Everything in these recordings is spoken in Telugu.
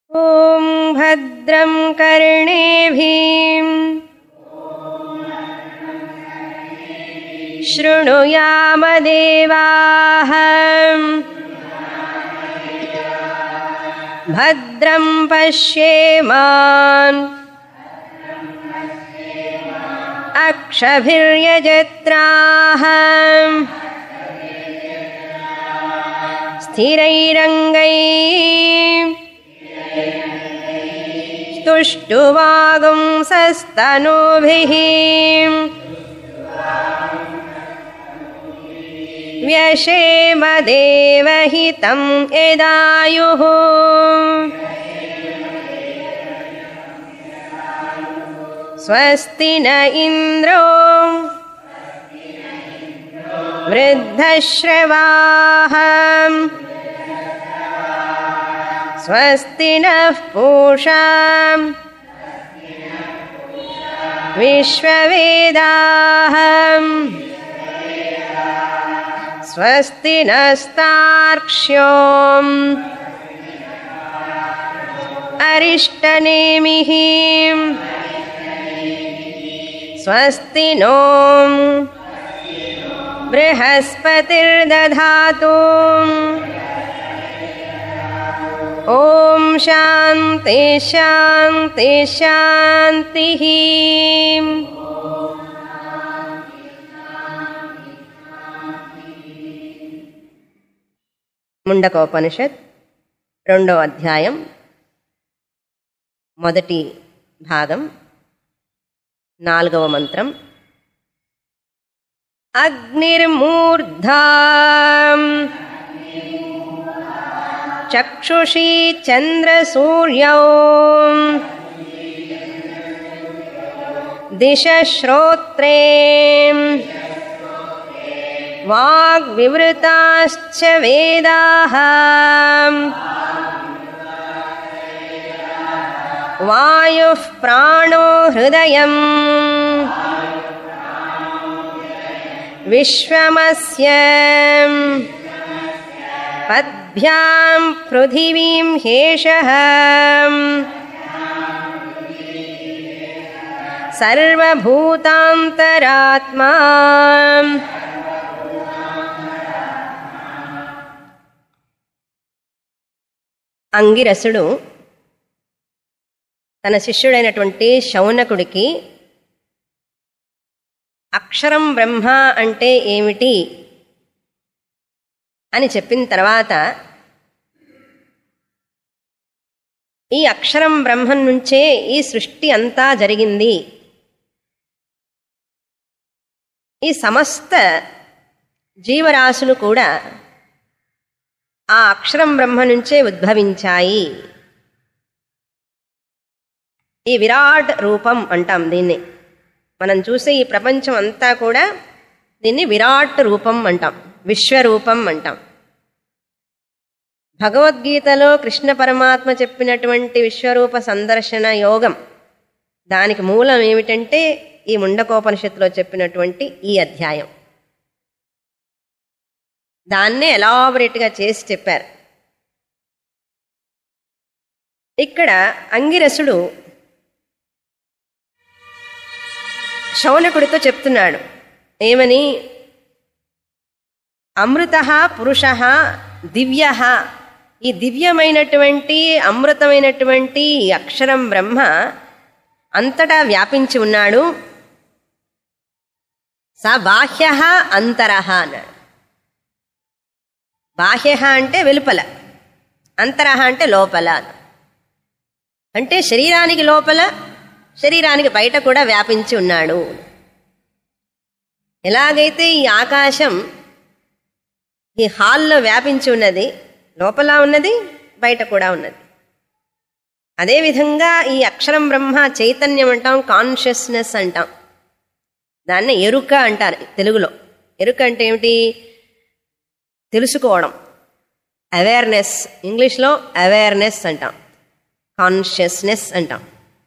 ॐ भद्रं कर्णेभिः शृणुयामदेवाः भद्रं पश्येमान् अक्षभिर्यजत्राः स्थिरैरङ्गैः तुष्टुवागुंसस्तनूभिः व्यशेमदेवहितं यदायुः स्वस्ति न इन्द्रो वृद्धश्रवाः स्वस्ति नः पूषा विश्ववेदाः स्वस्ति नस्तार्क्ष्यो अरिष्टनेमिः स्वस्ति नो बृहस्पतिर्दधातु ॐ शान्ति शान्ति शान्तिः ముండకోపనిషత్ రెండో అధ్యాయం మొదటి భాగం నాలుగవ మంత్రం అగ్నిర్మూర్ధా చక్షుషీ చంద్రసూర్యౌ దిశ శ్రోత్రే वाग्विवृताश्च वेदाः वायुः प्राणो हृदयम् विश्वमस्य पद्भ्यां पृथिवीं हेषः सर्वभूतान्तरात्मा అంగిరసుడు తన శిష్యుడైనటువంటి శౌనకుడికి అక్షరం బ్రహ్మ అంటే ఏమిటి అని చెప్పిన తర్వాత ఈ అక్షరం బ్రహ్మం నుంచే ఈ సృష్టి అంతా జరిగింది ఈ సమస్త జీవరాశులు కూడా ఆ అక్షరం బ్రహ్మ నుంచే ఉద్భవించాయి ఈ విరాట్ రూపం అంటాం దీన్ని మనం చూసే ఈ ప్రపంచం అంతా కూడా దీన్ని విరాట్ రూపం అంటాం విశ్వరూపం అంటాం భగవద్గీతలో కృష్ణ పరమాత్మ చెప్పినటువంటి విశ్వరూప సందర్శన యోగం దానికి మూలం ఏమిటంటే ఈ ముండకోపనిషత్తులో చెప్పినటువంటి ఈ అధ్యాయం దాన్నే ఎలాబరేట్గా చేసి చెప్పారు ఇక్కడ అంగిరసుడు శౌనకుడితో చెప్తున్నాడు ఏమని అమృత పురుష దివ్య ఈ దివ్యమైనటువంటి అమృతమైనటువంటి అక్షరం బ్రహ్మ అంతటా వ్యాపించి ఉన్నాడు స బాహ్య అంతర అన్నాడు బాహ్య అంటే వెలుపల అంతరహ అంటే లోపల అంటే శరీరానికి లోపల శరీరానికి బయట కూడా వ్యాపించి ఉన్నాడు ఎలాగైతే ఈ ఆకాశం ఈ హాల్లో వ్యాపించి ఉన్నది లోపల ఉన్నది బయట కూడా ఉన్నది అదేవిధంగా ఈ అక్షరం బ్రహ్మ చైతన్యం అంటాం కాన్షియస్నెస్ అంటాం దాన్ని ఎరుక అంటారు తెలుగులో ఎరుక అంటే ఏమిటి తెలుసుకోవడం అవేర్నెస్ ఇంగ్లీష్లో అవేర్నెస్ అంటాం కాన్షియస్నెస్ అంటాం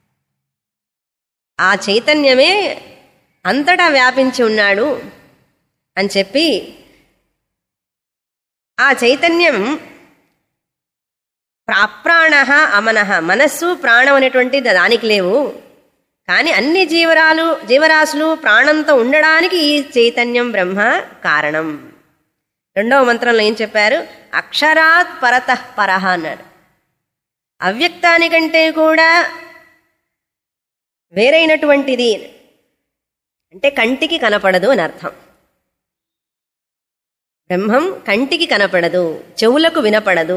ఆ చైతన్యమే అంతటా వ్యాపించి ఉన్నాడు అని చెప్పి ఆ చైతన్యం అప్రాణ అమనః మనస్సు ప్రాణం అనేటువంటి దానికి లేవు కానీ అన్ని జీవరాలు జీవరాశులు ప్రాణంతో ఉండడానికి ఈ చైతన్యం బ్రహ్మ కారణం రెండవ మంత్రంలో ఏం చెప్పారు అక్షరాత్ పరత పరహ అన్నాడు అవ్యక్తానికంటే కూడా వేరైనటువంటిది అంటే కంటికి కనపడదు అని అర్థం బ్రహ్మం కంటికి కనపడదు చెవులకు వినపడదు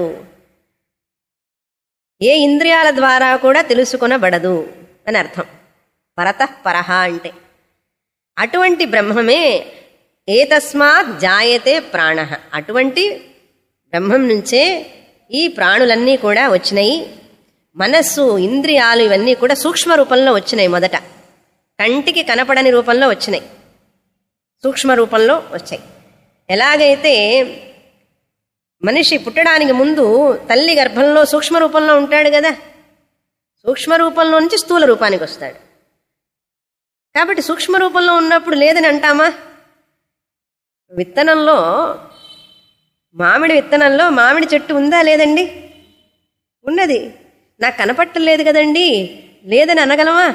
ఏ ఇంద్రియాల ద్వారా కూడా తెలుసుకొనబడదు అని అర్థం పరత పరహ అంటే అటువంటి బ్రహ్మమే ఏతస్మాత్ జాయతే ప్రాణ అటువంటి బ్రహ్మం నుంచే ఈ ప్రాణులన్నీ కూడా వచ్చినాయి మనస్సు ఇంద్రియాలు ఇవన్నీ కూడా సూక్ష్మ రూపంలో వచ్చినాయి మొదట కంటికి కనపడని రూపంలో వచ్చినాయి సూక్ష్మ రూపంలో వచ్చాయి ఎలాగైతే మనిషి పుట్టడానికి ముందు తల్లి గర్భంలో సూక్ష్మ రూపంలో ఉంటాడు కదా సూక్ష్మ రూపంలో నుంచి స్థూల రూపానికి వస్తాడు కాబట్టి సూక్ష్మ రూపంలో ఉన్నప్పుడు లేదని అంటామా విత్తనంలో మామిడి విత్తనంలో మామిడి చెట్టు ఉందా లేదండి ఉన్నది నాకు కనపట్టలేదు కదండి లేదని అనగలమా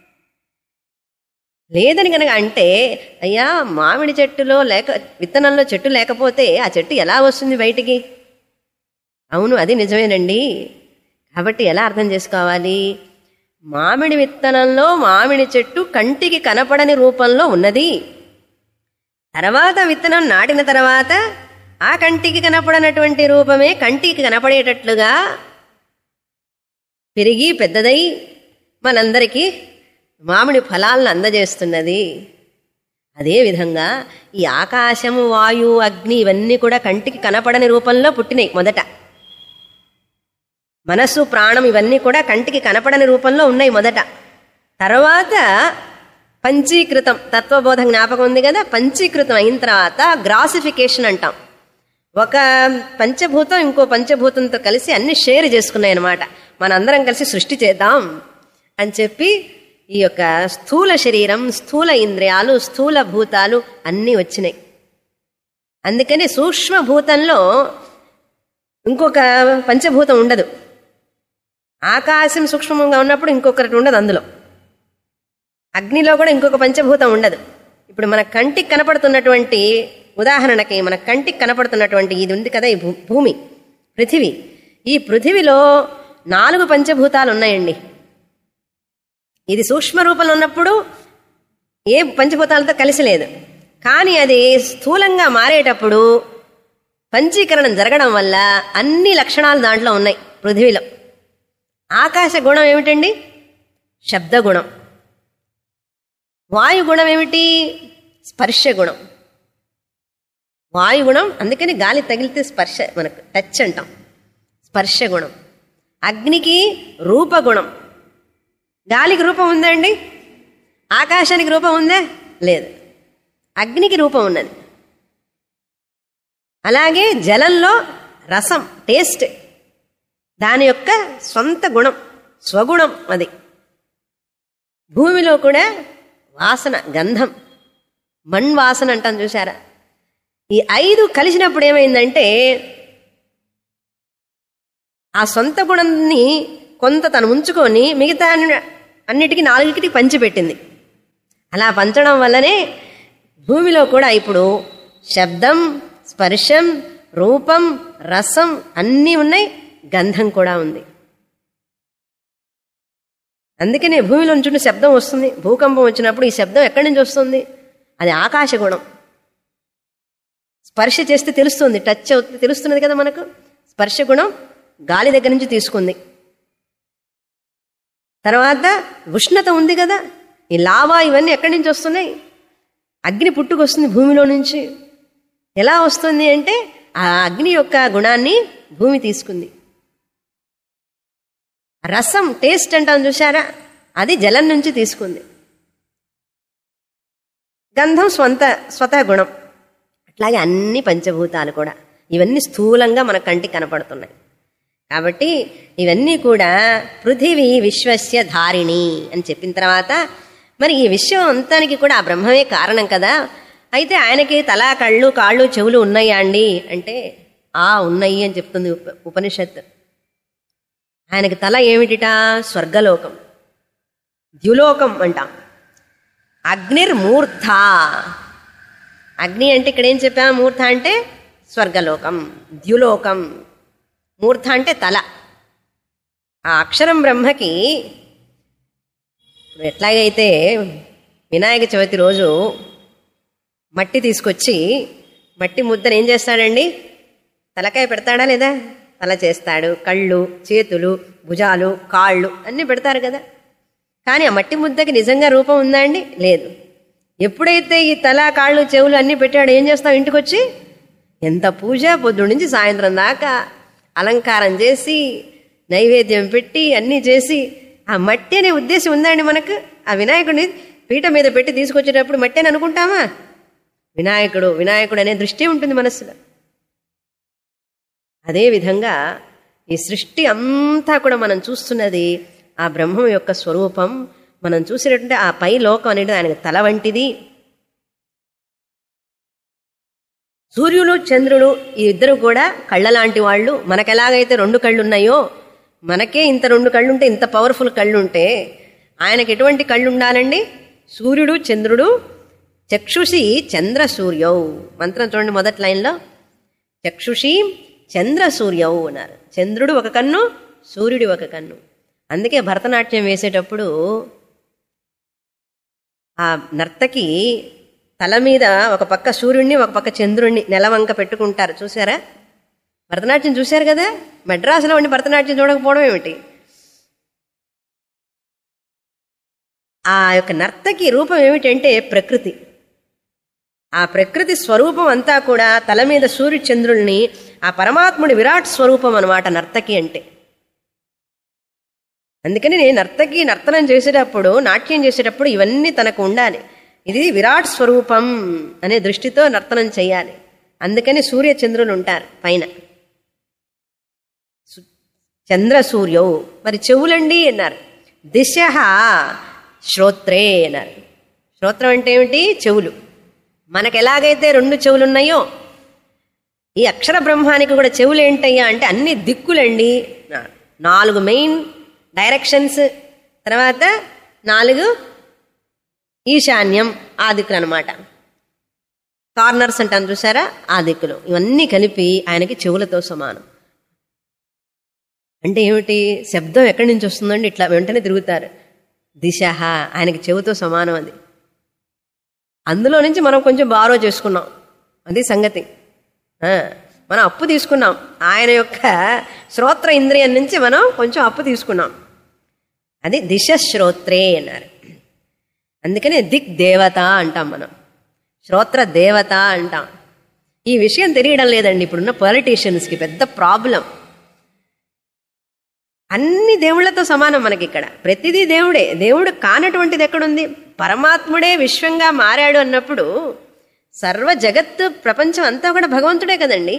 లేదని కనుక అంటే అయ్యా మామిడి చెట్టులో లేక విత్తనంలో చెట్టు లేకపోతే ఆ చెట్టు ఎలా వస్తుంది బయటికి అవును అది నిజమేనండి కాబట్టి ఎలా అర్థం చేసుకోవాలి మామిడి విత్తనంలో మామిడి చెట్టు కంటికి కనపడని రూపంలో ఉన్నది తర్వాత విత్తనం నాటిన తర్వాత ఆ కంటికి కనపడనటువంటి రూపమే కంటికి కనపడేటట్లుగా పెరిగి పెద్దదై మనందరికీ మామిడి ఫలాలను అందజేస్తున్నది అదేవిధంగా ఈ ఆకాశము వాయు అగ్ని ఇవన్నీ కూడా కంటికి కనపడని రూపంలో పుట్టినాయి మొదట మనస్సు ప్రాణం ఇవన్నీ కూడా కంటికి కనపడని రూపంలో ఉన్నాయి మొదట తర్వాత పంచీకృతం తత్వబోధ జ్ఞాపకం ఉంది కదా పంచీకృతం అయిన తర్వాత గ్రాసిఫికేషన్ అంటాం ఒక పంచభూతం ఇంకో పంచభూతంతో కలిసి అన్ని షేర్ చేసుకున్నాయి అనమాట మనందరం కలిసి సృష్టి చేద్దాం అని చెప్పి ఈ యొక్క స్థూల శరీరం స్థూల ఇంద్రియాలు స్థూల భూతాలు అన్నీ వచ్చినాయి అందుకని సూక్ష్మభూతంలో ఇంకొక పంచభూతం ఉండదు ఆకాశం సూక్ష్మంగా ఉన్నప్పుడు ఇంకొకటి ఉండదు అందులో అగ్నిలో కూడా ఇంకొక పంచభూతం ఉండదు ఇప్పుడు మన కంటికి కనపడుతున్నటువంటి ఉదాహరణకి మన కంటికి కనపడుతున్నటువంటి ఇది ఉంది కదా ఈ భూ- భూమి పృథివీ ఈ పృథివిలో నాలుగు పంచభూతాలు ఉన్నాయండి ఇది సూక్ష్మ రూపంలో ఉన్నప్పుడు ఏ పంచభూతాలతో కలిసి లేదు కానీ అది స్థూలంగా మారేటప్పుడు పంచీకరణం జరగడం వల్ల అన్ని లక్షణాలు దాంట్లో ఉన్నాయి పృథివీలో ఆకాశ గుణం ఏమిటండి శబ్ద గుణం వాయు గుణం ఏమిటి స్పర్శ గుణం వాయు గుణం అందుకని గాలి తగిలితే స్పర్శ మనకు టచ్ అంటాం స్పర్శ గుణం అగ్నికి రూపగుణం గాలికి రూపం ఉందా అండి ఆకాశానికి రూపం ఉందా లేదు అగ్నికి రూపం ఉన్నది అలాగే జలంలో రసం టేస్ట్ దాని యొక్క సొంత గుణం స్వగుణం అది భూమిలో కూడా వాసన గంధం మణ్ వాసన అంటాం చూసారా ఈ ఐదు కలిసినప్పుడు ఏమైందంటే ఆ సొంత గుణాన్ని కొంత తను ఉంచుకొని మిగతా అన్ని- అన్నిటికీ నాలుగిటికి పంచిపెట్టింది అలా పంచడం వల్లనే భూమిలో కూడా ఇప్పుడు శబ్దం స్పర్శం రూపం రసం అన్నీ ఉన్నాయి గంధం కూడా ఉంది అందుకనే భూమిలో నుంచి శబ్దం వస్తుంది భూకంపం వచ్చినప్పుడు ఈ శబ్దం ఎక్కడి నుంచి వస్తుంది అది ఆకాశ గుణం స్పర్శ చేస్తే తెలుస్తుంది టచ్ అవుతుంది తెలుస్తున్నది కదా మనకు స్పర్శ గుణం గాలి దగ్గర నుంచి తీసుకుంది తర్వాత ఉష్ణత ఉంది కదా ఈ లావా ఇవన్నీ ఎక్కడి నుంచి వస్తున్నాయి అగ్ని పుట్టుకొస్తుంది భూమిలో నుంచి ఎలా వస్తుంది అంటే ఆ అగ్ని యొక్క గుణాన్ని భూమి తీసుకుంది రసం టేస్ట్ అంటాం చూసారా అది జలం నుంచి తీసుకుంది గంధం స్వంత స్వతः గుణం అట్లాగే అన్ని పంచభూతాలు కూడా ఇవన్నీ స్థూలంగా మన కంటికి కనపడుతున్నాయి కాబట్టి ఇవన్నీ కూడా పృథివీ విశ్వస్య ధారిణి అని చెప్పిన తర్వాత మరి ఈ విశ్వం అంతానికి కూడా ఆ బ్రహ్మమే కారణం కదా అయితే ఆయనకి తల కళ్ళు కాళ్ళు చెవులు ఉన్నాయా అండి అంటే ఆ ఉన్నాయి అని చెప్తుంది ఉప ఉపనిషత్తు ఆయనకి తల ఏమిటిట స్వర్గలోకం ద్యులోకం అంటాం అగ్నిర్మూర్ధ అగ్ని అంటే ఇక్కడ ఏం చెప్పా మూర్ధ అంటే స్వర్గలోకం ద్యులోకం మూర్ధ అంటే తల ఆ అక్షరం బ్రహ్మకి ఎట్లాగైతే వినాయక చవితి రోజు మట్టి తీసుకొచ్చి మట్టి ముద్దను ఏం చేస్తాడండి తలకాయ పెడతాడా లేదా తల చేస్తాడు కళ్ళు చేతులు భుజాలు కాళ్ళు అన్నీ పెడతారు కదా కానీ ఆ మట్టి ముద్దకి నిజంగా రూపం ఉందా అండి లేదు ఎప్పుడైతే ఈ తల కాళ్ళు చెవులు అన్నీ పెట్టాడు ఏం చేస్తాం ఇంటికి వచ్చి ఎంత పూజ పొద్దున్న నుంచి సాయంత్రం దాకా అలంకారం చేసి నైవేద్యం పెట్టి అన్నీ చేసి ఆ మట్టి అనే ఉద్దేశం ఉందా అండి మనకు ఆ వినాయకుడిని పీట మీద పెట్టి తీసుకొచ్చేటప్పుడు మట్టి అని అనుకుంటామా వినాయకుడు వినాయకుడు అనే దృష్టి ఉంటుంది మనస్సులో అదేవిధంగా ఈ సృష్టి అంతా కూడా మనం చూస్తున్నది ఆ బ్రహ్మం యొక్క స్వరూపం మనం చూసినట్టుంటే ఆ పై లోకం అనేది ఆయనకు తల వంటిది సూర్యుడు చంద్రుడు ఈ ఇద్దరు కూడా కళ్ళ లాంటి వాళ్ళు మనకెలాగైతే రెండు కళ్ళు ఉన్నాయో మనకే ఇంత రెండు కళ్ళు ఉంటే ఇంత పవర్ఫుల్ కళ్ళు ఉంటే ఆయనకి ఎటువంటి కళ్ళు ఉండాలండి సూర్యుడు చంద్రుడు చక్షుషి చంద్ర సూర్యౌ మంత్రం చూడండి మొదటి లైన్లో చక్షుషి చంద్ర సూర్యౌ అన్నారు చంద్రుడు ఒక కన్ను సూర్యుడు ఒక కన్ను అందుకే భరతనాట్యం వేసేటప్పుడు ఆ నర్తకి తల మీద ఒక పక్క సూర్యుడిని ఒక పక్క చంద్రుడిని నెలవంక పెట్టుకుంటారు చూసారా భరతనాట్యం చూశారు కదా మెడ్రాసులో ఉండి భరతనాట్యం చూడకపోవడం ఏమిటి ఆ యొక్క నర్తకి రూపం ఏమిటంటే ప్రకృతి ఆ ప్రకృతి స్వరూపం అంతా కూడా తల మీద సూర్య చంద్రుల్ని ఆ పరమాత్ముడి విరాట్ స్వరూపం అనమాట నర్తకి అంటే అందుకని నేను నర్తకి నర్తనం చేసేటప్పుడు నాట్యం చేసేటప్పుడు ఇవన్నీ తనకు ఉండాలి ఇది విరాట్ స్వరూపం అనే దృష్టితో నర్తనం చేయాలి అందుకని సూర్య చంద్రులు ఉంటారు పైన సు- చంద్ర సూర్యౌ మరి చెవులండి అన్నారు దిశ శ్రోత్రే అన్నారు శ్రోత్రం అంటే ఏమిటి చెవులు మనకు ఎలాగైతే రెండు చెవులు ఉన్నాయో ఈ అక్షర బ్రహ్మానికి కూడా చెవులు ఏంటయ్యా అంటే అన్ని దిక్కులండి నా- నాలుగు మెయిన్ డైరెక్షన్స్ తర్వాత నాలుగు ఈశాన్యం ఆ దిక్కులు అనమాట కార్నర్స్ అంటాను చూసారా ఆ దిక్కులు ఇవన్నీ కలిపి ఆయనకి చెవులతో సమానం అంటే ఏమిటి శబ్దం ఎక్కడి నుంచి వస్తుందండి ఇట్లా వెంటనే తిరుగుతారు దిశ ఆయనకి చెవుతో సమానం అది అందులో నుంచి మనం కొంచెం బారో చేసుకున్నాం అది సంగతి ఆ, మనం అప్పు తీసుకున్నాం ఆయన యొక్క శ్రోత్ర ఇంద్రియం నుంచి మనం కొంచెం అప్పు తీసుకున్నాం అది దిశ శ్రోత్రే అన్నారు అందుకనే దిక్ దేవత అంటాం మనం శ్రోత్ర దేవత అంటాం ఈ విషయం తెలియడం లేదండి ఇప్పుడున్న పొలిటీషియన్స్కి పెద్ద ప్రాబ్లం అన్ని దేవుళ్లతో సమానం మనకి ఇక్కడ ప్రతిదీ దేవుడే దేవుడు కానటువంటిది ఎక్కడుంది పరమాత్ముడే విశ్వంగా మారాడు అన్నప్పుడు సర్వ జగత్తు ప్రపంచం అంతా కూడా భగవంతుడే కదండి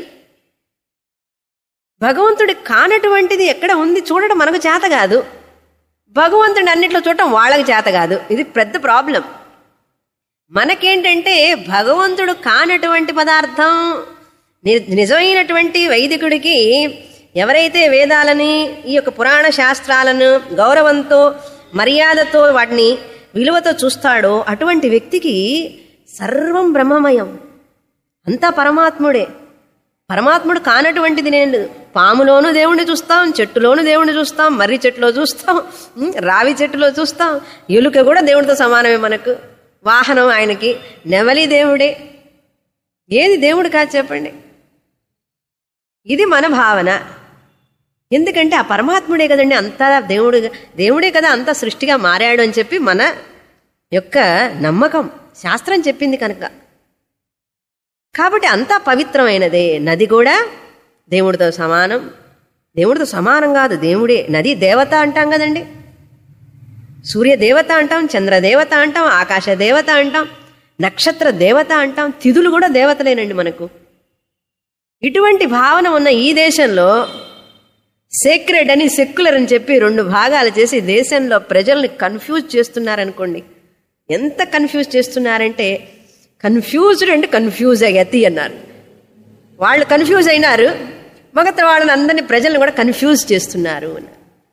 భగవంతుడి కానటువంటిది ఎక్కడ ఉంది చూడడం మనకు చేత కాదు భగవంతుడి అన్నిట్లో చూడటం వాళ్ళకి చేత కాదు ఇది పెద్ద ప్రాబ్లం మనకేంటంటే భగవంతుడు కానటువంటి పదార్థం ని- నిజమైనటువంటి వైదికుడికి ఎవరైతే వేదాలని ఈ యొక్క పురాణ శాస్త్రాలను గౌరవంతో మర్యాదతో వాటిని విలువతో చూస్తాడో అటువంటి వ్యక్తికి సర్వం బ్రహ్మమయం అంతా పరమాత్ముడే పరమాత్ముడు కానటువంటిది నేను పాములోను దేవుణ్ణి చూస్తాం చెట్టులోను దేవుణ్ణి చూస్తాం మర్రి చెట్టులో చూస్తాం ఉమ్, రావి చెట్టులో చూస్తాం ఎలుక కూడా దేవుడితో సమానమే మనకు వాహనం ఆయనకి నెమలి దేవుడే ఏది దేవుడు కాదు చెప్పండి ఇది మన భావన ఎందుకంటే ఆ పరమాత్ముడే కదండి అంతా దేవుడు దేవుడే కదా అంతా సృష్టిగా మారాడు అని చెప్పి మన యొక్క నమ్మకం శాస్త్రం చెప్పింది కనుక కాబట్టి అంతా పవిత్రమైనదే నది కూడా దేవుడితో సమానం దేవుడితో సమానం కాదు దేవుడే నది దేవత అంటాం కదండి సూర్య దేవత అంటాం చంద్ర దేవత అంటాం ఆకాశ దేవత అంటాం నక్షత్ర దేవత అంటాం తిథులు కూడా దేవతలేనండి మనకు ఇటువంటి భావన ఉన్న ఈ దేశంలో సేక్రెడ్ అని సెక్యులర్ అని చెప్పి రెండు భాగాలు చేసి దేశంలో ప్రజల్ని కన్ఫ్యూజ్ చేస్తున్నారనుకోండి ఎంత కన్ఫ్యూజ్ చేస్తున్నారంటే కన్ఫ్యూజ్డ్ అండ్ కన్ఫ్యూజ్ అయ్యతి అన్నారు వాళ్ళు కన్ఫ్యూజ్ అయినారు మిగతా వాళ్ళని అందరినీ ప్రజల్ని కూడా కన్ఫ్యూజ్ చేస్తున్నారు అన్నారు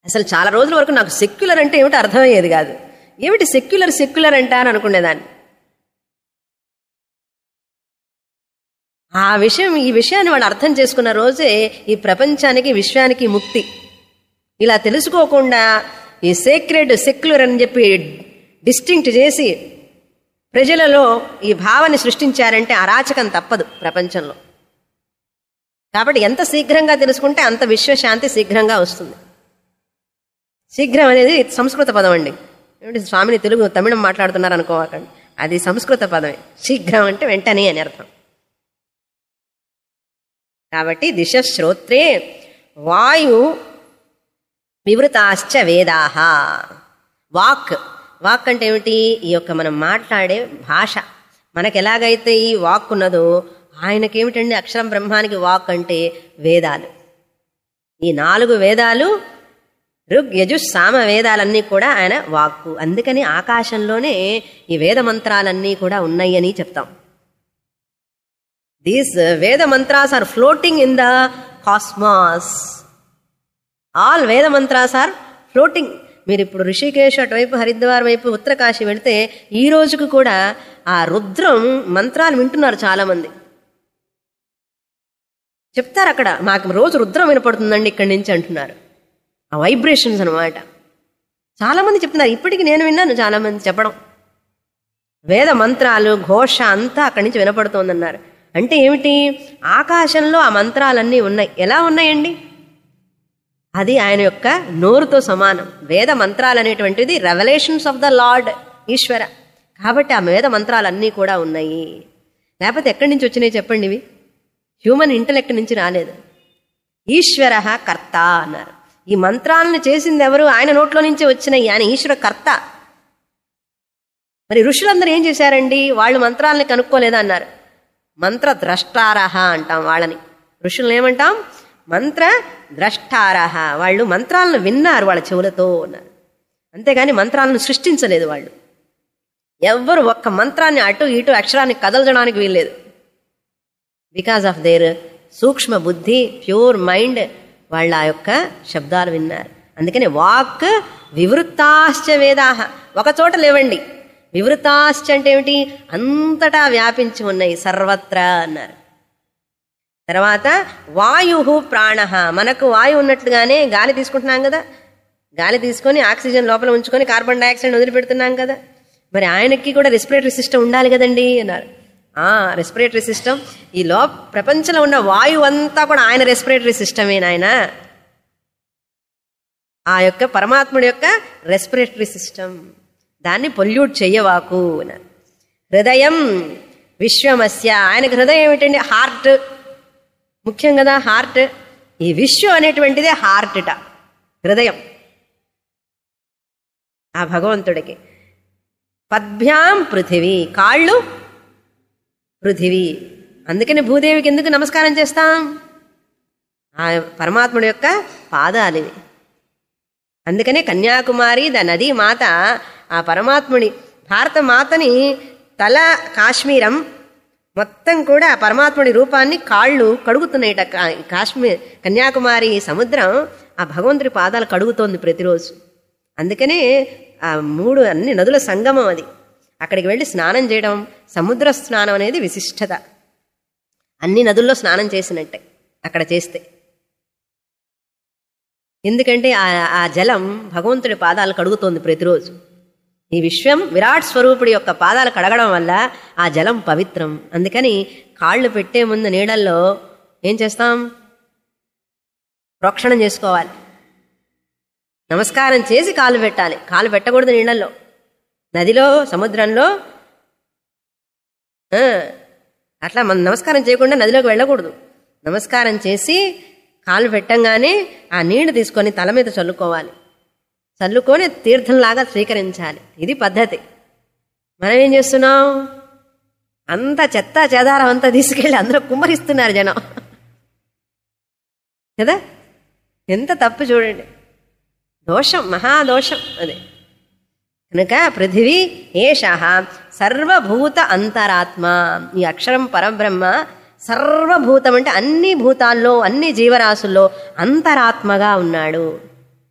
అసలు చాలా రోజుల వరకు నాకు సెక్యులర్ అంటే ఏమిటో అర్థమయ్యేది కాదు ఏమిటి సెక్యులర్ సెక్యులర్ అంటా అని అనుకునేదాన్ని ఆ విషయం ఈ విషయాన్ని వాళ్ళు అర్థం చేసుకున్న రోజే ఈ ప్రపంచానికి విశ్వానికి ముక్తి ఇలా తెలుసుకోకుండా ఈ సేక్రెడ్ సెక్యులర్ అని చెప్పి డిస్టింక్ట్ చేసి ప్రజలలో ఈ భావన సృష్టించారంటే అరాచకం తప్పదు ప్రపంచంలో కాబట్టి ఎంత శీఘ్రంగా తెలుసుకుంటే అంత విశ్వశాంతి శీఘ్రంగా వస్తుంది శీఘ్రం అనేది సంస్కృత పదం అండి ఏమిటి స్వామిని తెలుగు తమిళం మాట్లాడుతున్నారు అనుకోవాకండి అది సంస్కృత పదమే శీఘ్రం అంటే వెంటనే అని అర్థం కాబట్టి దిశ శ్రోత్రే వాయు వివృతాశ్చ వేదాహ వాక్ వాక్ అంటే ఏమిటి ఈ యొక్క మనం మాట్లాడే భాష మనకు ఎలాగైతే ఈ వాక్ ఉన్నదో ఆయనకేమిటండి అక్షరం బ్రహ్మానికి వాక్ అంటే వేదాలు ఈ నాలుగు వేదాలు ఋగ్ యజు సామ వేదాలన్నీ కూడా ఆయన వాక్కు అందుకని ఆకాశంలోనే ఈ వేద మంత్రాలన్నీ కూడా ఉన్నాయి అని చెప్తాం these Veda mantras are floating in the cosmos all Veda mantras are floating మీరు ఇప్పుడు ఋషికేశ్ అటువైపు హరిద్వార్ వైపు ఉత్తరకాశి వెళితే ఈ రోజుకు కూడా ఆ రుద్రం మంత్రాలు వింటున్నారు చాలా మంది చెప్తారు అక్కడ మాకు రోజు రుద్రం వినపడుతుందండి ఇక్కడి నుంచి అంటున్నారు ఆ వైబ్రేషన్స్ అనమాట చాలా మంది చెప్తున్నారు ఇప్పటికి నేను విన్నాను చాలా మంది చెప్పడం వేద మంత్రాలు ఘోష అంతా అక్కడి నుంచి వినపడుతోందన్నారు అంటే ఏమిటి ఆకాశంలో ఆ మంత్రాలన్నీ ఉన్నాయి ఎలా ఉన్నాయండి అది ఆయన యొక్క నోరుతో సమానం వేద మంత్రాలు అనేటువంటిది revolutions of the lord Ishwara కాబట్టి ఆ వేద మంత్రాలన్నీ కూడా ఉన్నాయి లేకపోతే ఎక్కడి నుంచి వచ్చినాయి చెప్పండి ఇవి హ్యూమన్ ఇంటలెక్ట్ నుంచి రాలేదు ఈశ్వర కర్త అన్నారు ఈ మంత్రాలను చేసింది ఎవరు ఆయన నోట్లో నుంచి వచ్చినాయి ఆయన ఈశ్వర కర్త మరి ఋషులందరూ ఏం చేశారండి వాళ్ళు మంత్రాలని కనుక్కోలేదా అన్నారు మంత్ర ద్రష్టారహ అంటాం వాళ్ళని ఋషులను ఏమంటాం మంత్ర ద్రష్టారహ వాళ్ళు మంత్రాలను విన్నారు వాళ్ళ చెవులతో అన్నారు అంతేగాని మంత్రాలను సృష్టించలేదు వాళ్ళు ఎవ్వరు ఒక్క మంత్రాన్ని అటు ఇటు అక్షరాన్ని కదలచడానికి వీల్లేదు బికాస్ ఆఫ్ దేర్ సూక్ష్మ బుద్ధి ప్యూర్ మైండ్ వాళ్ళ ఆ యొక్క శబ్దాలు విన్నారు అందుకని వాక్ వివృత్తాశ్చ వేదాహ ఒక చోట లేవండి వివృతాశ్చ అంటే ఏమిటి అంతటా వ్యాపించి ఉన్నాయి సర్వత్రా అన్నారు తర్వాత వాయు ప్రాణ మనకు వాయువు ఉన్నట్లుగానే గాలి తీసుకుంటున్నాం కదా గాలి తీసుకొని ఆక్సిజన్ లోపల ఉంచుకొని కార్బన్ డైఆక్సైడ్ వదిలిపెడుతున్నాం కదా మరి ఆయనకి కూడా రెస్పిరేటరీ సిస్టమ్ ఉండాలి కదండి అన్నారు ఆ రెస్పిరేటరీ సిస్టమ్ ఈ లో ప్రపంచంలో ఉన్న వాయువు అంతా కూడా ఆయన రెస్పిరేటరీ సిస్టమే నాయన ఆ యొక్క పరమాత్ముడి యొక్క రెస్పిరేటరీ సిస్టమ్ దాన్ని పొల్యూట్ చెయ్యవాకు అన్నారు హృదయం విశ్వమస్య ఆయనకు హృదయం ఏమిటండి హార్ట్ ముఖ్యం కదా హార్ట్ ఈ విశ్వం అనేటువంటిదే హార్ట్ట హృదయం ఆ భగవంతుడికి పద్భ్యాం పృథివీ కాళ్ళు పృథివీ అందుకని భూదేవికి ఎందుకు నమస్కారం చేస్తాం ఆ పరమాత్ముడి యొక్క పాదాలు ఇవి అందుకనే కన్యాకుమారి ద నదీ మాత ఆ పరమాత్ముడి భారత మాతని తల కాశ్మీరం మొత్తం కూడా ఆ పరమాత్ముడి రూపాన్ని కాళ్ళు కడుగుతున్నాయిట కా- కాశ్మీర్ కన్యాకుమారి సముద్రం ఆ భగవంతుడి పాదాలు కడుగుతోంది ప్రతిరోజు అందుకనే ఆ మూడు అన్ని నదుల సంగమం అది అక్కడికి వెళ్ళి స్నానం చేయడం సముద్ర స్నానం అనేది విశిష్టత అన్ని నదుల్లో స్నానం చేసినట్టే అక్కడ చేస్తే ఎందుకంటే ఆ ఆ జలం భగవంతుడి పాదాలు కడుగుతోంది ప్రతిరోజు ఈ విశ్వం విరాట్ స్వరూపుడి యొక్క పాదాలు కడగడం వల్ల ఆ జలం పవిత్రం అందుకని కాళ్ళు పెట్టే ముందు నీడల్లో ఏం చేస్తాం ప్రోక్షణం చేసుకోవాలి నమస్కారం చేసి కాలు పెట్టాలి కాలు పెట్టకూడదు నీళ్ళల్లో నదిలో సముద్రంలో ఆ, అట్లా మనం నమస్కారం చేయకుండా నదిలోకి వెళ్ళకూడదు నమస్కారం చేసి కాలు పెట్టంగానే ఆ నీళ్లు తీసుకొని తల మీద చల్లుకోవాలి చల్లుకొని తీర్థంలాగా స్వీకరించాలి ఇది పద్ధతి మనం ఏం చేస్తున్నాం అంత చెత్త చెదారం అంతా తీసుకెళ్ళి అందరూ కుమ్మరిస్తున్నారు జనం కదా ఎంత తప్పు చూడండి దోషం మహాదోషం అది కనుక పృథివీ ఏష సర్వభూత అంతరాత్మ ఈ అక్షరం పరబ్రహ్మ సర్వభూతం అంటే అన్ని భూతాల్లో అన్ని జీవరాశుల్లో అంతరాత్మగా ఉన్నాడు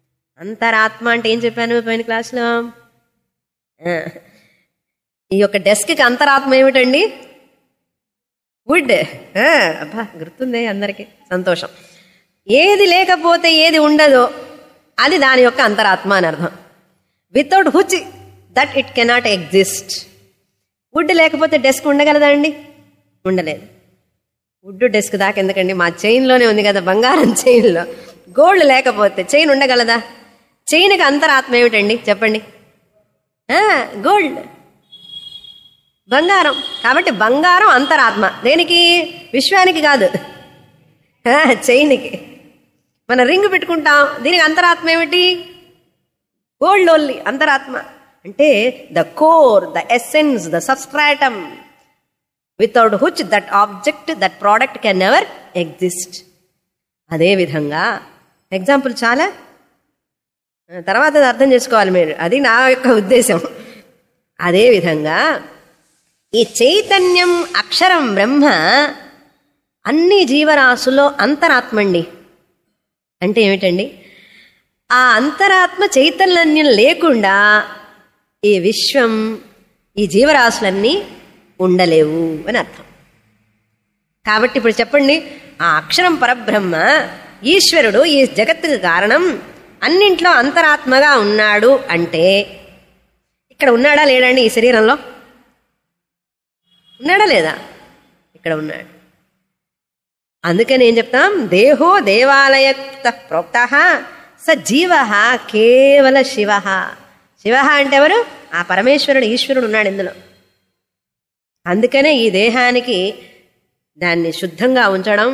అంతరాత్మ అంటే ఏం చెప్పాను పోయిన క్లాస్లో ఆ, ఈ యొక్క డెస్క్కి అంతరాత్మ ఏమిటండి వుడ్ ఆ, అబ్బా గుర్తుంది అందరికీ సంతోషం ఏది లేకపోతే ఏది ఉండదో అది దాని యొక్క అంతరాత్మ అని అర్థం without which that it cannot exist wood లేకపోతే డెస్క్ ఉండగలదా అండి ఉండలేదు వుడ్ డెస్క్ దాకా ఎందుకండి మా చైన్లోనే ఉంది కదా బంగారం చైన్లో గోల్డ్ లేకపోతే చైన్ ఉండగలదా చైన్కి అంతరాత్మ ఏమిటండి చెప్పండి గోల్డ్ బంగారం కాబట్టి బంగారం అంతరాత్మ దేనికి విశ్వానికి కాదు ఆ, చైన్కి మన రింగ్ పెట్టుకుంటాం దీనికి అంతరాత్మ ఏమిటి గోల్డ్ ఓన్లీ అంతరాత్మ అంటే the core the essence the substratum without which that object that product can never exist అదేవిధంగా ఎగ్జాంపుల్ చాలా ఆ, తర్వాత అది అర్థం చేసుకోవాలి మీరు అది నా యొక్క ఉద్దేశం అదేవిధంగా ఈ చైతన్యం అక్షరం బ్రహ్మ అన్ని జీవరాశుల్లో అంతరాత్మండి అంటే ఏమిటండి ఆ అంతరాత్మ చైతన్యం లేకుండా ఈ విశ్వం ఈ జీవరాశులన్నీ ఉండలేవు అని అర్థం కాబట్టి ఇప్పుడు చెప్పండి ఆ అక్షరం పరబ్రహ్మ ఈశ్వరుడు ఈ జగత్తుకు కారణం అన్నింట్లో అంతరాత్మగా ఉన్నాడు అంటే ఇక్కడ ఉన్నాడా లేడండి ఈ శరీరంలో ఉన్నాడా లేదా ఇక్కడ ఉన్నాడు అందుకని ఏం చెప్తాం దేహో దేవాలయక్త ప్రోక్త స జీవ కేవల శివ శివ అంటే ఎవరు ఆ పరమేశ్వరుడు ఈశ్వరుడు ఉన్నాడు ఇందులో అందుకనే ఈ దేహానికి దాన్ని శుద్ధంగా ఉంచడం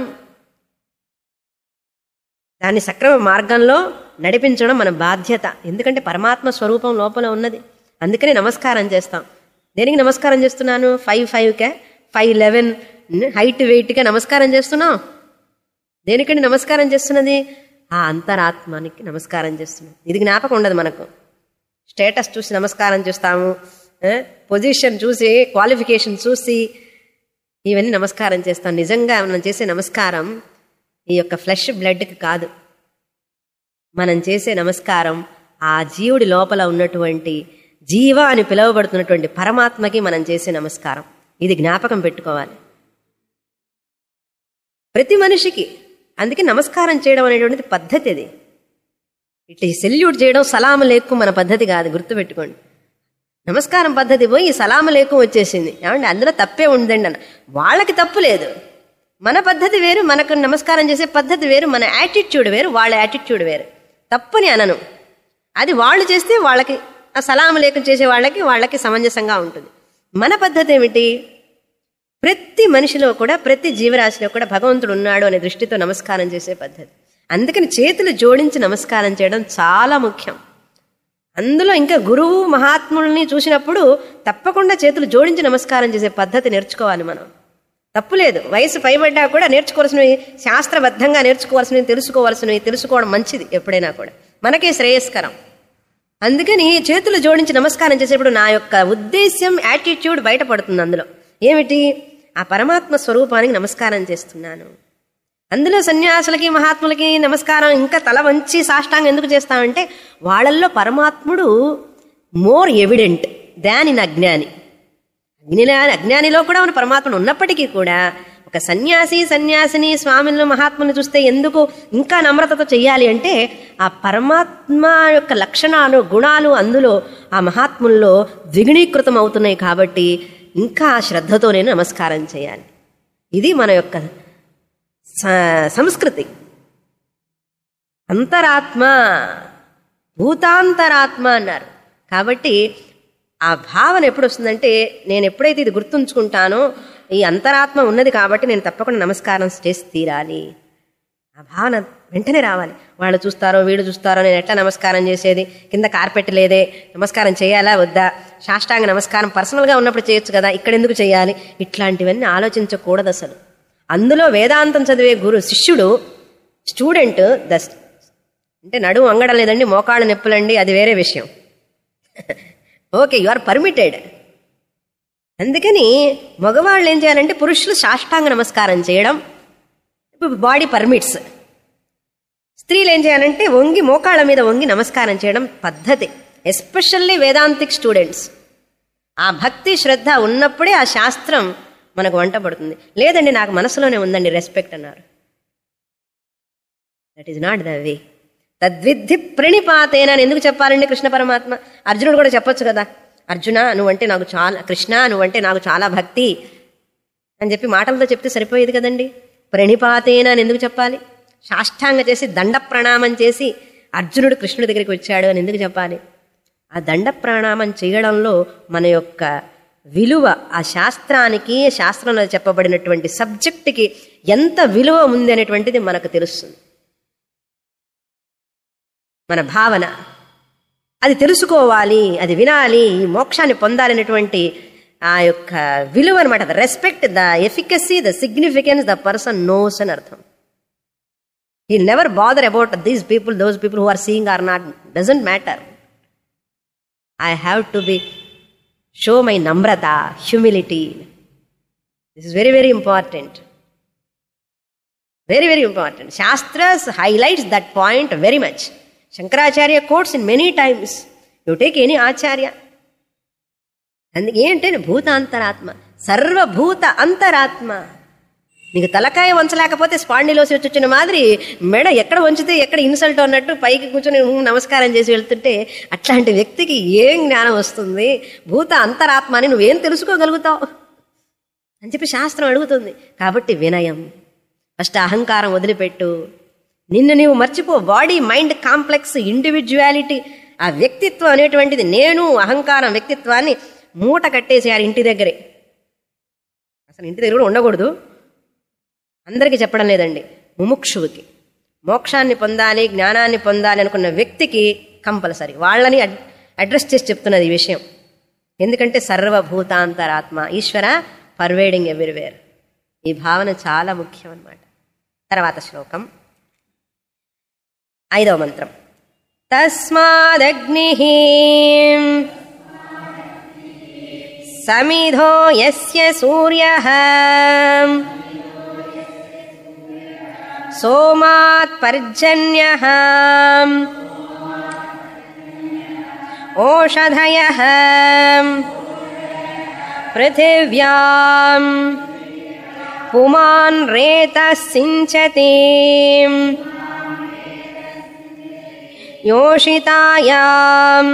దాన్ని సక్రమ మార్గంలో నడిపించడం మన బాధ్యత ఎందుకంటే పరమాత్మ స్వరూపం లోపల ఉన్నది అందుకనే నమస్కారం చేస్తాం దేనికి నమస్కారం చేస్తున్నాను ఫైవ్ ఫైవ్కే ఫైవ్ లెవెన్ హైట్ వెయిట్కే నమస్కారం చేస్తున్నాం దేనికండి నమస్కారం చేస్తున్నది ఆ అంతరాత్మానికి నమస్కారం చేస్తున్నాం ఇది జ్ఞాపకం ఉండదు మనకు స్టేటస్ చూసి నమస్కారం చేస్తాము పొజిషన్ చూసి క్వాలిఫికేషన్ చూసి ఇవన్నీ నమస్కారం చేస్తాం నిజంగా మనం చేసే నమస్కారం ఈ యొక్క ఫ్లెష్ బ్లడ్కి కాదు మనం చేసే నమస్కారం ఆ జీవుడి లోపల ఉన్నటువంటి జీవ అని పిలువబడుతున్నటువంటి పరమాత్మకి మనం చేసే నమస్కారం ఇది జ్ఞాపకం పెట్టుకోవాలి ప్రతి మనిషికి అందుకే నమస్కారం చేయడం అనేటువంటిది పద్ధతి అది ఇట్లా సెల్యూట్ చేయడం సలాము లేకు మన పద్ధతి కాదు గుర్తుపెట్టుకోండి నమస్కారం పద్ధతి పోయి సలాము లేకు వచ్చేసింది ఏమంటే అందులో తప్పే ఉందండి అన్న వాళ్ళకి తప్పు లేదు మన పద్ధతి వేరు మనకు నమస్కారం చేసే పద్ధతి వేరు మన యాటిట్యూడ్ వేరు వాళ్ళ యాటిట్యూడ్ వేరు తప్పని అనను అది వాళ్ళు చేస్తే వాళ్ళకి ఆ సలాము లేఖం చేసే వాళ్ళకి వాళ్ళకి సమంజసంగా ఉంటుంది మన పద్ధతి ఏమిటి ప్రతి మనిషిలో కూడా ప్రతి జీవరాశిలో కూడా భగవంతుడు ఉన్నాడు అనే దృష్టితో నమస్కారం చేసే పద్ధతి అందుకని చేతులు జోడించి నమస్కారం చేయడం చాలా ముఖ్యం అందులో ఇంకా గురువు మహాత్ముల్ని చూసినప్పుడు తప్పకుండా చేతులు జోడించి నమస్కారం చేసే పద్ధతి నేర్చుకోవాలి మనం తప్పులేదు వయసు పైబడ్డా కూడా నేర్చుకోవాల్సినవి శాస్త్రబద్ధంగా నేర్చుకోవాల్సినవి తెలుసుకోవాల్సినవి తెలుసుకోవడం మంచిది ఎప్పుడైనా కూడా మనకే శ్రేయస్కరం అందుకని చేతులు జోడించి నమస్కారం చేసేప్పుడు నా యొక్క ఉద్దేశ్యం యాటిట్యూడ్ బయటపడుతుంది అందులో ఏమిటి ఆ పరమాత్మ స్వరూపానికి నమస్కారం చేస్తున్నాను అందులో సన్యాసులకి మహాత్ములకి నమస్కారం ఇంకా తల వంచి సాష్టాంగం ఎందుకు చేస్తామంటే వాళ్ళల్లో పరమాత్ముడు మోర్ ఎవిడెంట్ దాని అజ్ఞాని అగ్నిలో అజ్ఞానిలో కూడా మన పరమాత్ముడు ఉన్నప్పటికీ కూడా ఒక సన్యాసి సన్యాసిని స్వామిని మహాత్ముని చూస్తే ఎందుకు ఇంకా నమ్రతతో చెయ్యాలి అంటే ఆ పరమాత్మ యొక్క లక్షణాలు గుణాలు అందులో ఆ మహాత్ముల్లో ద్విగుణీకృతం అవుతున్నాయి కాబట్టి ఇంకా ఆ శ్రద్ధతో నేను నమస్కారం చేయాలి ఇది మన యొక్క స- సంస్కృతి అంతరాత్మ భూతాంతరాత్మ అన్నారు కాబట్టి ఆ భావన ఎప్పుడు వస్తుందంటే నేను ఎప్పుడైతే ఇది గుర్తుంచుకుంటానో ఈ అంతరాత్మ ఉన్నది కాబట్టి నేను తప్పకుండా నమస్కారం చేసి తీరాలి ఆ భావన వెంటనే రావాలి వాళ్ళు చూస్తారో వీడు చూస్తారో నేను ఎట్లా నమస్కారం చేసేది కింద కార్పెట్ లేదే నమస్కారం చేయాలా వద్దా సాష్టాంగ నమస్కారం పర్సనల్గా ఉన్నప్పుడు చేయొచ్చు కదా ఇక్కడ ఎందుకు చేయాలి ఇట్లాంటివన్నీ ఆలోచించకూడదు అసలు అందులో వేదాంతం చదివే గురు శిష్యుడు స్టూడెంట్ ద అంటే నడుము వంగడం లేదండి మోకాళ్ళ నొప్పులండి అది వేరే విషయం ఓకే యు ఆర్ పర్మిటెడ్ అందుకని మగవాళ్ళు ఏం చేయాలంటే పురుషులు సాష్టాంగ నమస్కారం చేయడం ఇప్పుడు బాడీ పర్మిట్స్ స్త్రీలు ఏం చేయాలంటే వంగి మోకాళ్ళ మీద వంగి నమస్కారం చేయడం పద్ధతి ఎస్పెషల్లీ వేదాంతిక్ స్టూడెంట్స్ ఆ భక్తి శ్రద్ధ ఉన్నప్పుడే ఆ శాస్త్రం మనకు వంట పడుతుంది లేదండి నాకు మనసులోనే ఉందండి రెస్పెక్ట్ అన్నారు that is not the way తద్విద్ధి ప్రణిపాతేన అని ఎందుకు చెప్పాలండి కృష్ణ పరమాత్మ అర్జునుడు కూడా చెప్పొచ్చు కదా అర్జున నువ్వంటే నాకు చాలా కృష్ణ నువ్వంటే నాకు చాలా భక్తి అని చెప్పి మాటలతో చెప్తే సరిపోయేది కదండి ప్రణిపాతేన అని ఎందుకు చెప్పాలి సాష్టాంగ చేసి దండ ప్రణామం చేసి అర్జునుడు కృష్ణుడి దగ్గరికి వచ్చాడు అని ఎందుకు చెప్పాలి ఆ దండ ప్రణామం చేయడంలో మన యొక్క విలువ ఆ శాస్త్రానికి శాస్త్రంలో చెప్పబడినటువంటి సబ్జెక్టుకి ఎంత విలువ ఉంది అనేటువంటిది మనకు తెలుస్తుంది మన భావన అది తెలుసుకోవాలి అది వినాలి ఈ మోక్షాన్ని పొందాలనేటువంటి ఆ యొక్క విలువ అనమాట the respect the efficacy the significance the person knows అని అర్థం ఈ never bother about these people those people who are seeing are not doesn't matter I have to be show my నమ్రత humility this is very very important very very important shastras highlights that point very much Shankaracharya quotes in many times you take any acharya అందుకే ఏంటే భూతాంతరాత్మ సర్వభూత అంతరాత్మ నీకు తలకాయ వంచలేకపోతే స్పాండిలోసి వచ్చి వచ్చిన మాదిరి మెడ ఎక్కడ వంచితే ఎక్కడ ఇన్సల్ట్ అన్నట్టు పైకి కూర్చొని "ఉమ్, నమస్కారం చేసి వెళ్తుంటే అట్లాంటి వ్యక్తికి ఏం జ్ఞానం వస్తుంది భూత అంతరాత్మ అని నువ్వేం తెలుసుకోగలుగుతావు అని చెప్పి శాస్త్రం అడుగుతుంది కాబట్టి వినయం ఫస్ట్ అహంకారం వదిలిపెట్టు నిన్ను నీవు మర్చిపో బాడీ మైండ్ కాంప్లెక్స్ ఇండివిజువాలిటీ ఆ వ్యక్తిత్వం అనేటువంటిది నేను అహంకారం వ్యక్తిత్వాన్ని మూట కట్టేసేయాలి ఇంటి దగ్గరే అసలు ఇంటి దగ్గర కూడా ఉండకూడదు అందరికీ చెప్పడం లేదండి ముముక్షువుకి మోక్షాన్ని పొందాలి జ్ఞానాన్ని పొందాలి అనుకున్న వ్యక్తికి కంపల్సరీ వాళ్ళని అడ్- అడ్రస్ చేసి చెప్తున్నది ఈ విషయం ఎందుకంటే సర్వభూతాంతరాత్మ ఈశ్వర పర్వేడింగ్ ఎవ్రీవేర్ ఈ భావన చాలా ముఖ్యం అన్నమాట తర్వాత శ్లోకం ఐదవ మంత్రం తస్మాదగ్ని సమిధో యస్య సూర్య సోమాత్ పర్జన్య ఓషధయ పృథివ్యాం పుమాన్ రేత సించతి योषितायाम्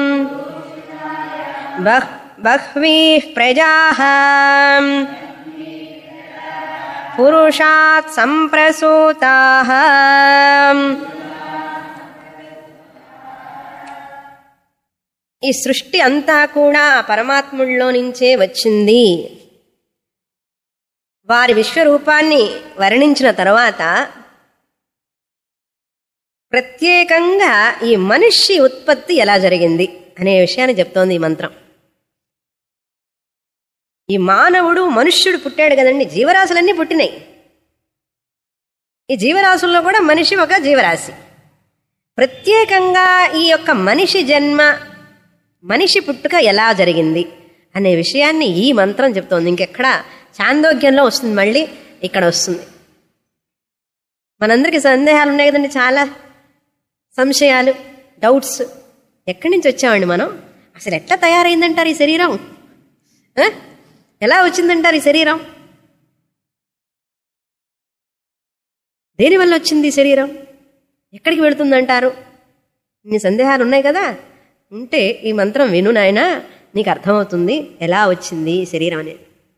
बह् बह्वीः प्रजाः पुरुषात् सम्प्रसूताः ఈ సృష్టి అంతా కూడా ఆ పరమాత్ముల్లో నుంచే వచ్చింది వారి విశ్వరూపాన్ని వర్ణించిన తర్వాత ప్రత్యేకంగా ఈ మనిషి ఉత్పత్తి ఎలా జరిగింది అనే విషయాన్ని చెప్తోంది ఈ మంత్రం ఈ మానవుడు మనుష్యుడు పుట్టాడు కదండి జీవరాశులన్నీ పుట్టినాయి ఈ జీవరాశుల్లో కూడా మనిషి ఒక జీవరాశి ప్రత్యేకంగా ఈ యొక్క మనిషి జన్మ మనిషి పుట్టుక ఎలా జరిగింది అనే విషయాన్ని ఈ మంత్రం చెప్తోంది ఇంకెక్కడ చాందోగ్యంలో వస్తుంది మళ్ళీ ఇక్కడ వస్తుంది మనందరికీ సందేహాలు ఉన్నాయి కదండి చాలా సంశయాలు డౌట్స్ ఎక్కడి నుంచి వచ్చామండి మనం అసలు ఎట్లా తయారైందంటారు ఈ శరీరం ఆ? ఎలా వచ్చిందంటారు ఈ శరీరం దేనివల్ల వచ్చింది ఈ శరీరం ఎక్కడికి వెళుతుందంటారు ఇన్ని సందేహాలు ఉన్నాయి కదా ఉంటే ఈ మంత్రం విను నాయనా నీకు అర్థమవుతుంది ఎలా వచ్చింది ఈ శరీరం అనేది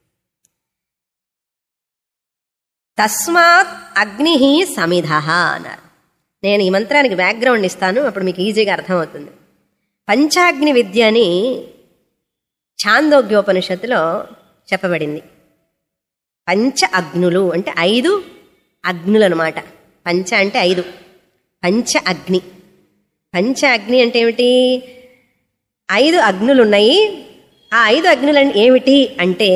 తస్మాత్ అగ్ని సమిధ అన్నారు నేను ఈ మంత్రానికి బ్యాక్గ్రౌండ్ ఇస్తాను అప్పుడు మీకు ఈజీగా అర్థమవుతుంది పంచాగ్ని విద్య అని ఛాందోగ్యోపనిషత్తులో చెప్పబడింది పంచ అగ్నులు అంటే ఐదు అగ్నులు అనమాట పంచ అంటే ఐదు పంచ అగ్ని పంచ అగ్ని అంటే ఏమిటి ఐదు అగ్నులు ఉన్నాయి ఆ ఐదు అగ్నులు అంటే ఏమిటి అంటే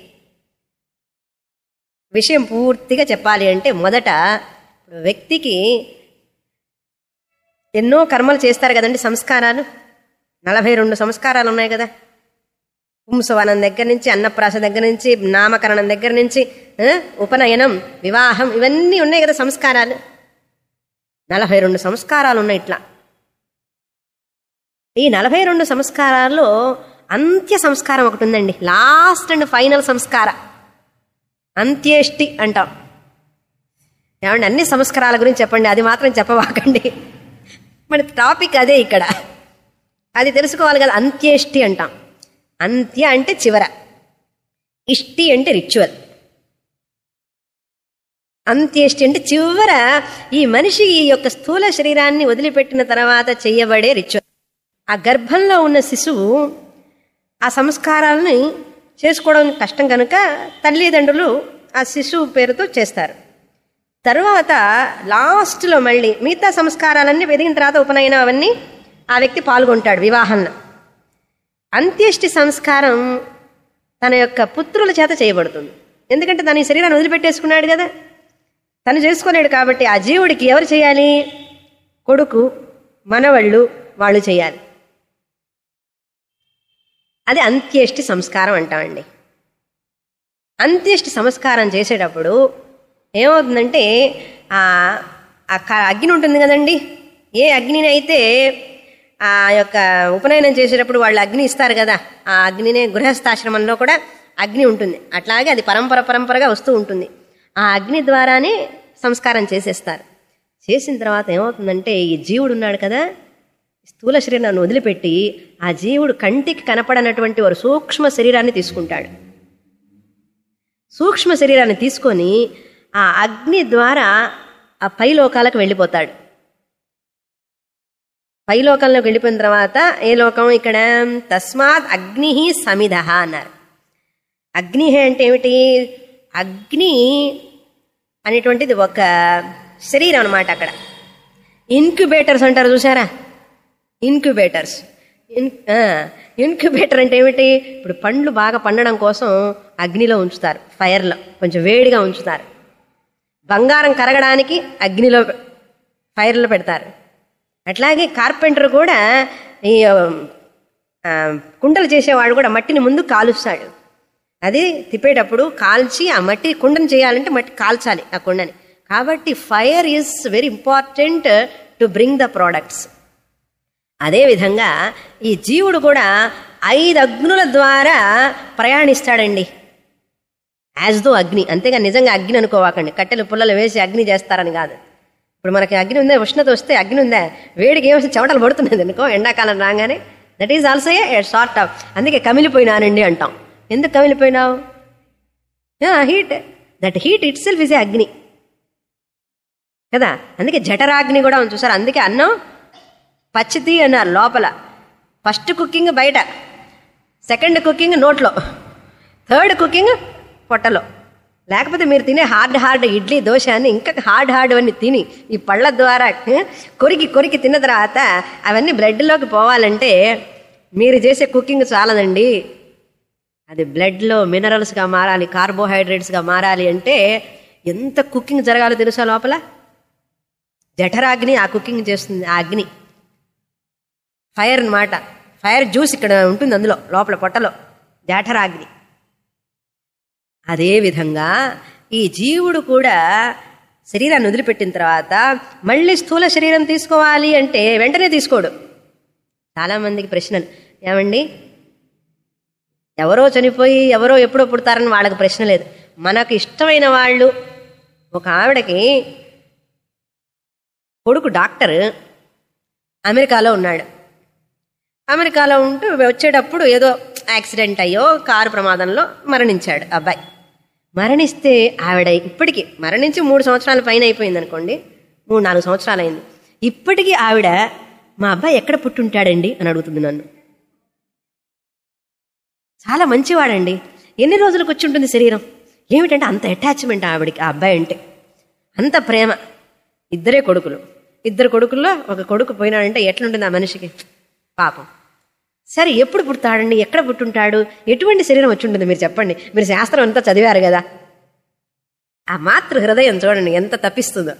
విషయం పూర్తిగా చెప్పాలి అంటే మొదట ఇప్పుడు వ్యక్తికి ఎన్నో కర్మలు చేస్తారు కదండి సంస్కారాలు నలభై రెండు సంస్కారాలు ఉన్నాయి కదా పుంసవనం దగ్గర నుంచి అన్నప్రాస దగ్గర నుంచి నామకరణం దగ్గర నుంచి ఆ, ఉపనయనం వివాహం ఇవన్నీ ఉన్నాయి కదా సంస్కారాలు నలభై రెండు సంస్కారాలు ఉన్నాయి ఇట్లా ఈ నలభై రెండు సంస్కారాల్లో అంత్య సంస్కారం ఒకటి ఉందండి లాస్ట్ అండ్ ఫైనల్ సంస్కార అంత్యేష్టి అంటాం ఏమండి అన్ని సంస్కారాల గురించి చెప్పండి అది మాత్రం చెప్పవాకండి మన టాపిక్ అదే ఇక్కడ అది తెలుసుకోవాలి కదా అంత్యేష్టి అంటాం అంత్య అంటే చివర ఇష్టి అంటే రిచువల్ అంత్యేష్టి అంటే చివర ఈ మనిషి ఈ యొక్క స్థూల శరీరాన్ని వదిలిపెట్టిన తర్వాత చేయబడే రిచువల్ ఆ గర్భంలో ఉన్న శిశువు ఆ సంస్కారాలని చేసుకోవడం కష్టం కనుక తల్లిదండ్రులు ఆ శిశువు పేరుతో చేస్తారు తరువాత లాస్ట్లో మళ్ళీ మిగతా సంస్కారాలన్నీ వెదిగిన తర్వాత ఉపనయనం అవన్నీ ఆ వ్యక్తి పాల్గొంటాడు వివాహంలో అంత్యేష్టి సంస్కారం తన యొక్క పుత్రుల చేత చేయబడుతుంది ఎందుకంటే తన ఈ శరీరాన్ని వదిలిపెట్టేసుకున్నాడు కదా తను చేసుకోలేడు కాబట్టి ఆ జీవుడికి ఎవరు చేయాలి కొడుకు మనవళ్ళు వాళ్ళు చేయాలి అది అంత్యేష్టి సంస్కారం అంటామండి అంత్యేష్టి సంస్కారం చేసేటప్పుడు ఏమవుతుందంటే ఆ ఆ క- అగ్ని ఉంటుంది కదండి ఏ అగ్నిని అయితే ఆ యొక్క ఉపనయనం చేసేటప్పుడు వాళ్ళు అగ్ని ఇస్తారు కదా ఆ అగ్నినే గృహస్థాశ్రమంలో కూడా అగ్ని ఉంటుంది అట్లాగే అది పరంపర పరంపరగా వస్తూ ఉంటుంది ఆ అగ్ని ద్వారానే సంస్కారం చేసేస్తారు చేసిన తర్వాత ఏమవుతుందంటే ఈ జీవుడు ఉన్నాడు కదా స్థూల శరీరాన్ని వదిలిపెట్టి ఆ జీవుడు కంటికి కనపడనటువంటి వారు సూక్ష్మ శరీరాన్ని తీసుకుంటాడు సూక్ష్మ శరీరాన్ని తీసుకొని ఆ అగ్ని ద్వారా ఆ పై లోకాలకు వెళ్ళిపోతాడు పై లోకంలోకి వెళ్ళిపోయిన తర్వాత ఏ లోకం ఇక్కడ తస్మాత్ అగ్ని సమిధ అన్నారు అగ్ని అంటే ఏమిటి అగ్ని అనేటువంటిది ఒక శరీరం అన్నమాట అక్కడ ఇన్క్యుబేటర్స్ అంటారు చూసారా ఇన్క్యుబేటర్స్ ఇన్ ఇన్క్యుబేటర్ అంటే ఏమిటి ఇప్పుడు పండ్లు బాగా పండడం కోసం అగ్నిలో ఉంచుతారు ఫైర్లో కొంచెం వేడిగా ఉంచుతారు బంగారం కరగడానికి అగ్నిలో ఫైర్లో పెడతారు అట్లాగే కార్పెంటర్ కూడా ఈ ఆ, కుండలు చేసేవాడు కూడా మట్టిని ముందు కాలుస్తాడు అది తిప్పేటప్పుడు కాల్చి ఆ మట్టి కుండను చేయాలంటే మట్టి కాల్చాలి ఆ కుండని కాబట్టి fire is very important to bring the products అదేవిధంగా ఈ జీవుడు కూడా ఐదు అగ్నుల ద్వారా ప్రయాణిస్తాడండి యాజ్ దో అగ్ని అంతేగా నిజంగా అగ్ని అనుకోవాకండి కట్టెలు పుల్లలు వేసి అగ్ని చేస్తారని కాదు ఇప్పుడు మనకి అగ్ని ఉందా ఉష్ణత వస్తే అగ్ని ఉందా వేడికి ఏమొస్తే చెమటలు పడుతున్నది అనుకో ఎండాకాలం రాగానే that is also a short of అందుకే కమిలిపోయినానండి అంటాం ఎందుకు కమిలిపోయినావు heat that heat itself is a agni కదా అందుకే జఠరాగ్ని కూడా ఉంది చూసారు అందుకే అన్నం పచ్చితి అన్నారు లోపల ఫస్ట్ కుకింగ్ బయట సెకండ్ కుకింగ్ నోట్లో థర్డ్ కుకింగ్ పొట్టలో లేకపోతే మీరు తినే హార్డ్ హార్డ్ ఇడ్లీ దోశ అని ఇంకా హార్డ్ హార్డ్ అన్ని తిని ఈ పళ్ళ ద్వారా ఏ, కొరికి కొరికి తిన్న తర్వాత అవన్నీ బ్లడ్లోకి పోవాలంటే మీరు చేసే కుకింగ్ చాలదండి అది బ్లడ్లో మినరల్స్గా మారాలి కార్బోహైడ్రేట్స్గా మారాలి అంటే ఎంత కుకింగ్ జరగాలో తెలుసా లోపల జఠరాగ్ని ఆ కుకింగ్ చేస్తుంది ఆ అగ్ని ఫైర్ అన్నమాట ఫైర్ జ్యూస్ ఇక్కడ ఉంటుంది అందులో లోపల పొట్టలో జఠరాగ్ని అదేవిధంగా ఈ జీవుడు కూడా శరీరాన్ని వదిలిపెట్టిన తర్వాత మళ్ళీ స్థూల శరీరం తీసుకోవాలి అంటే వెంటనే తీసుకోడు చాలామందికి ప్రశ్నలు ఏమండి ఎవరో చనిపోయి ఎవరో ఎప్పుడో పుడతారని వాళ్ళకి ప్రశ్న లేదు మనకు ఇష్టమైన వాళ్ళు ఒక ఆవిడకి కొడుకు డాక్టర్ అమెరికాలో ఉన్నాడు అమెరికాలో ఉంటూ వచ్చేటప్పుడు ఏదో యాక్సిడెంట్ అయ్యో కారు ప్రమాదంలో మరణించాడు అబ్బాయి మరణిస్తే ఆవిడ ఇప్పటికీ మరణించి మూడు సంవత్సరాల పైన అయిపోయింది అనుకోండి మూడు నాలుగు సంవత్సరాలు అయింది ఇప్పటికీ ఆవిడ మా అబ్బాయి ఎక్కడ పుట్టుంటాడండి అని అడుగుతుంది నన్ను చాలా మంచివాడండి ఎన్ని రోజులకు వచ్చి ఉంటుంది శరీరం ఏమిటంటే అంత అటాచ్మెంట్ ఆవిడికి ఆ అబ్బాయి అంటే అంత ప్రేమ ఇద్దరే కొడుకులు ఇద్దరు కొడుకుల్లో ఒక కొడుకు పోయినాడంటే ఎట్లుంటుంది ఆ మనిషికి పాపం సరే ఎప్పుడు పుడతాడండి ఎక్కడ పుట్టుంటాడు ఎటువంటి శరీరం వచ్చి ఉంటుంది మీరు చెప్పండి మీరు శాస్త్రం అంతా చదివారు కదా ఆ మాతృ హృదయం చూడండి ఎంత తప్పిస్తుందో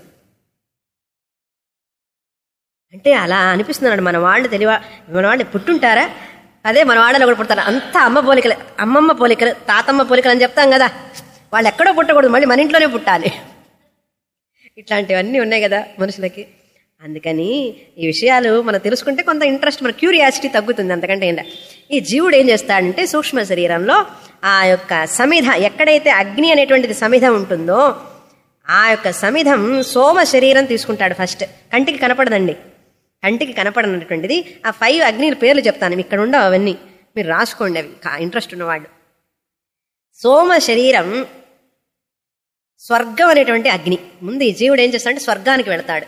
అంటే అలా అనిపిస్తున్నాడు మన వాళ్ళు తెలివ మన వాళ్ళు పుట్టుంటారా అదే మన వాళ్ళలో కూడా పుడతారు అంతా అమ్మ పోలికలు అమ్మమ్మ పోలికలు తాతమ్మ పోలికలు అని చెప్తాం కదా వాళ్ళు ఎక్కడో పుట్టకూడదు మళ్ళీ మన ఇంట్లోనే పుట్టాలి ఇట్లాంటివన్నీ ఉన్నాయి కదా మనుషులకి అందుకని ఈ విషయాలు మనం తెలుసుకుంటే కొంత ఇంట్రెస్ట్ మన క్యూరియాసిటీ తగ్గుతుంది అంతకంటే ఏంట ఈ జీవుడు ఏం చేస్తాడంటే సూక్ష్మ శరీరంలో ఆ యొక్క సమిధ ఎక్కడైతే అగ్ని అనేటువంటిది సమిధ ఉంటుందో ఆ యొక్క సమిధం సోమ శరీరం తీసుకుంటాడు ఫస్ట్ కంటికి కనపడదండి కంటికి కనపడనటువంటిది ఆ ఫైవ్ అగ్నిల పేర్లు చెప్తాను ఇక్కడ ఉండవు అవన్నీ మీరు రాసుకోండి అవి ఇంట్రెస్ట్ ఉన్నవాళ్ళు సోమ శరీరం స్వర్గం అనేటువంటి అగ్ని ముందు ఈ జీవుడు ఏం చేస్తాడంటే స్వర్గానికి వెళతాడు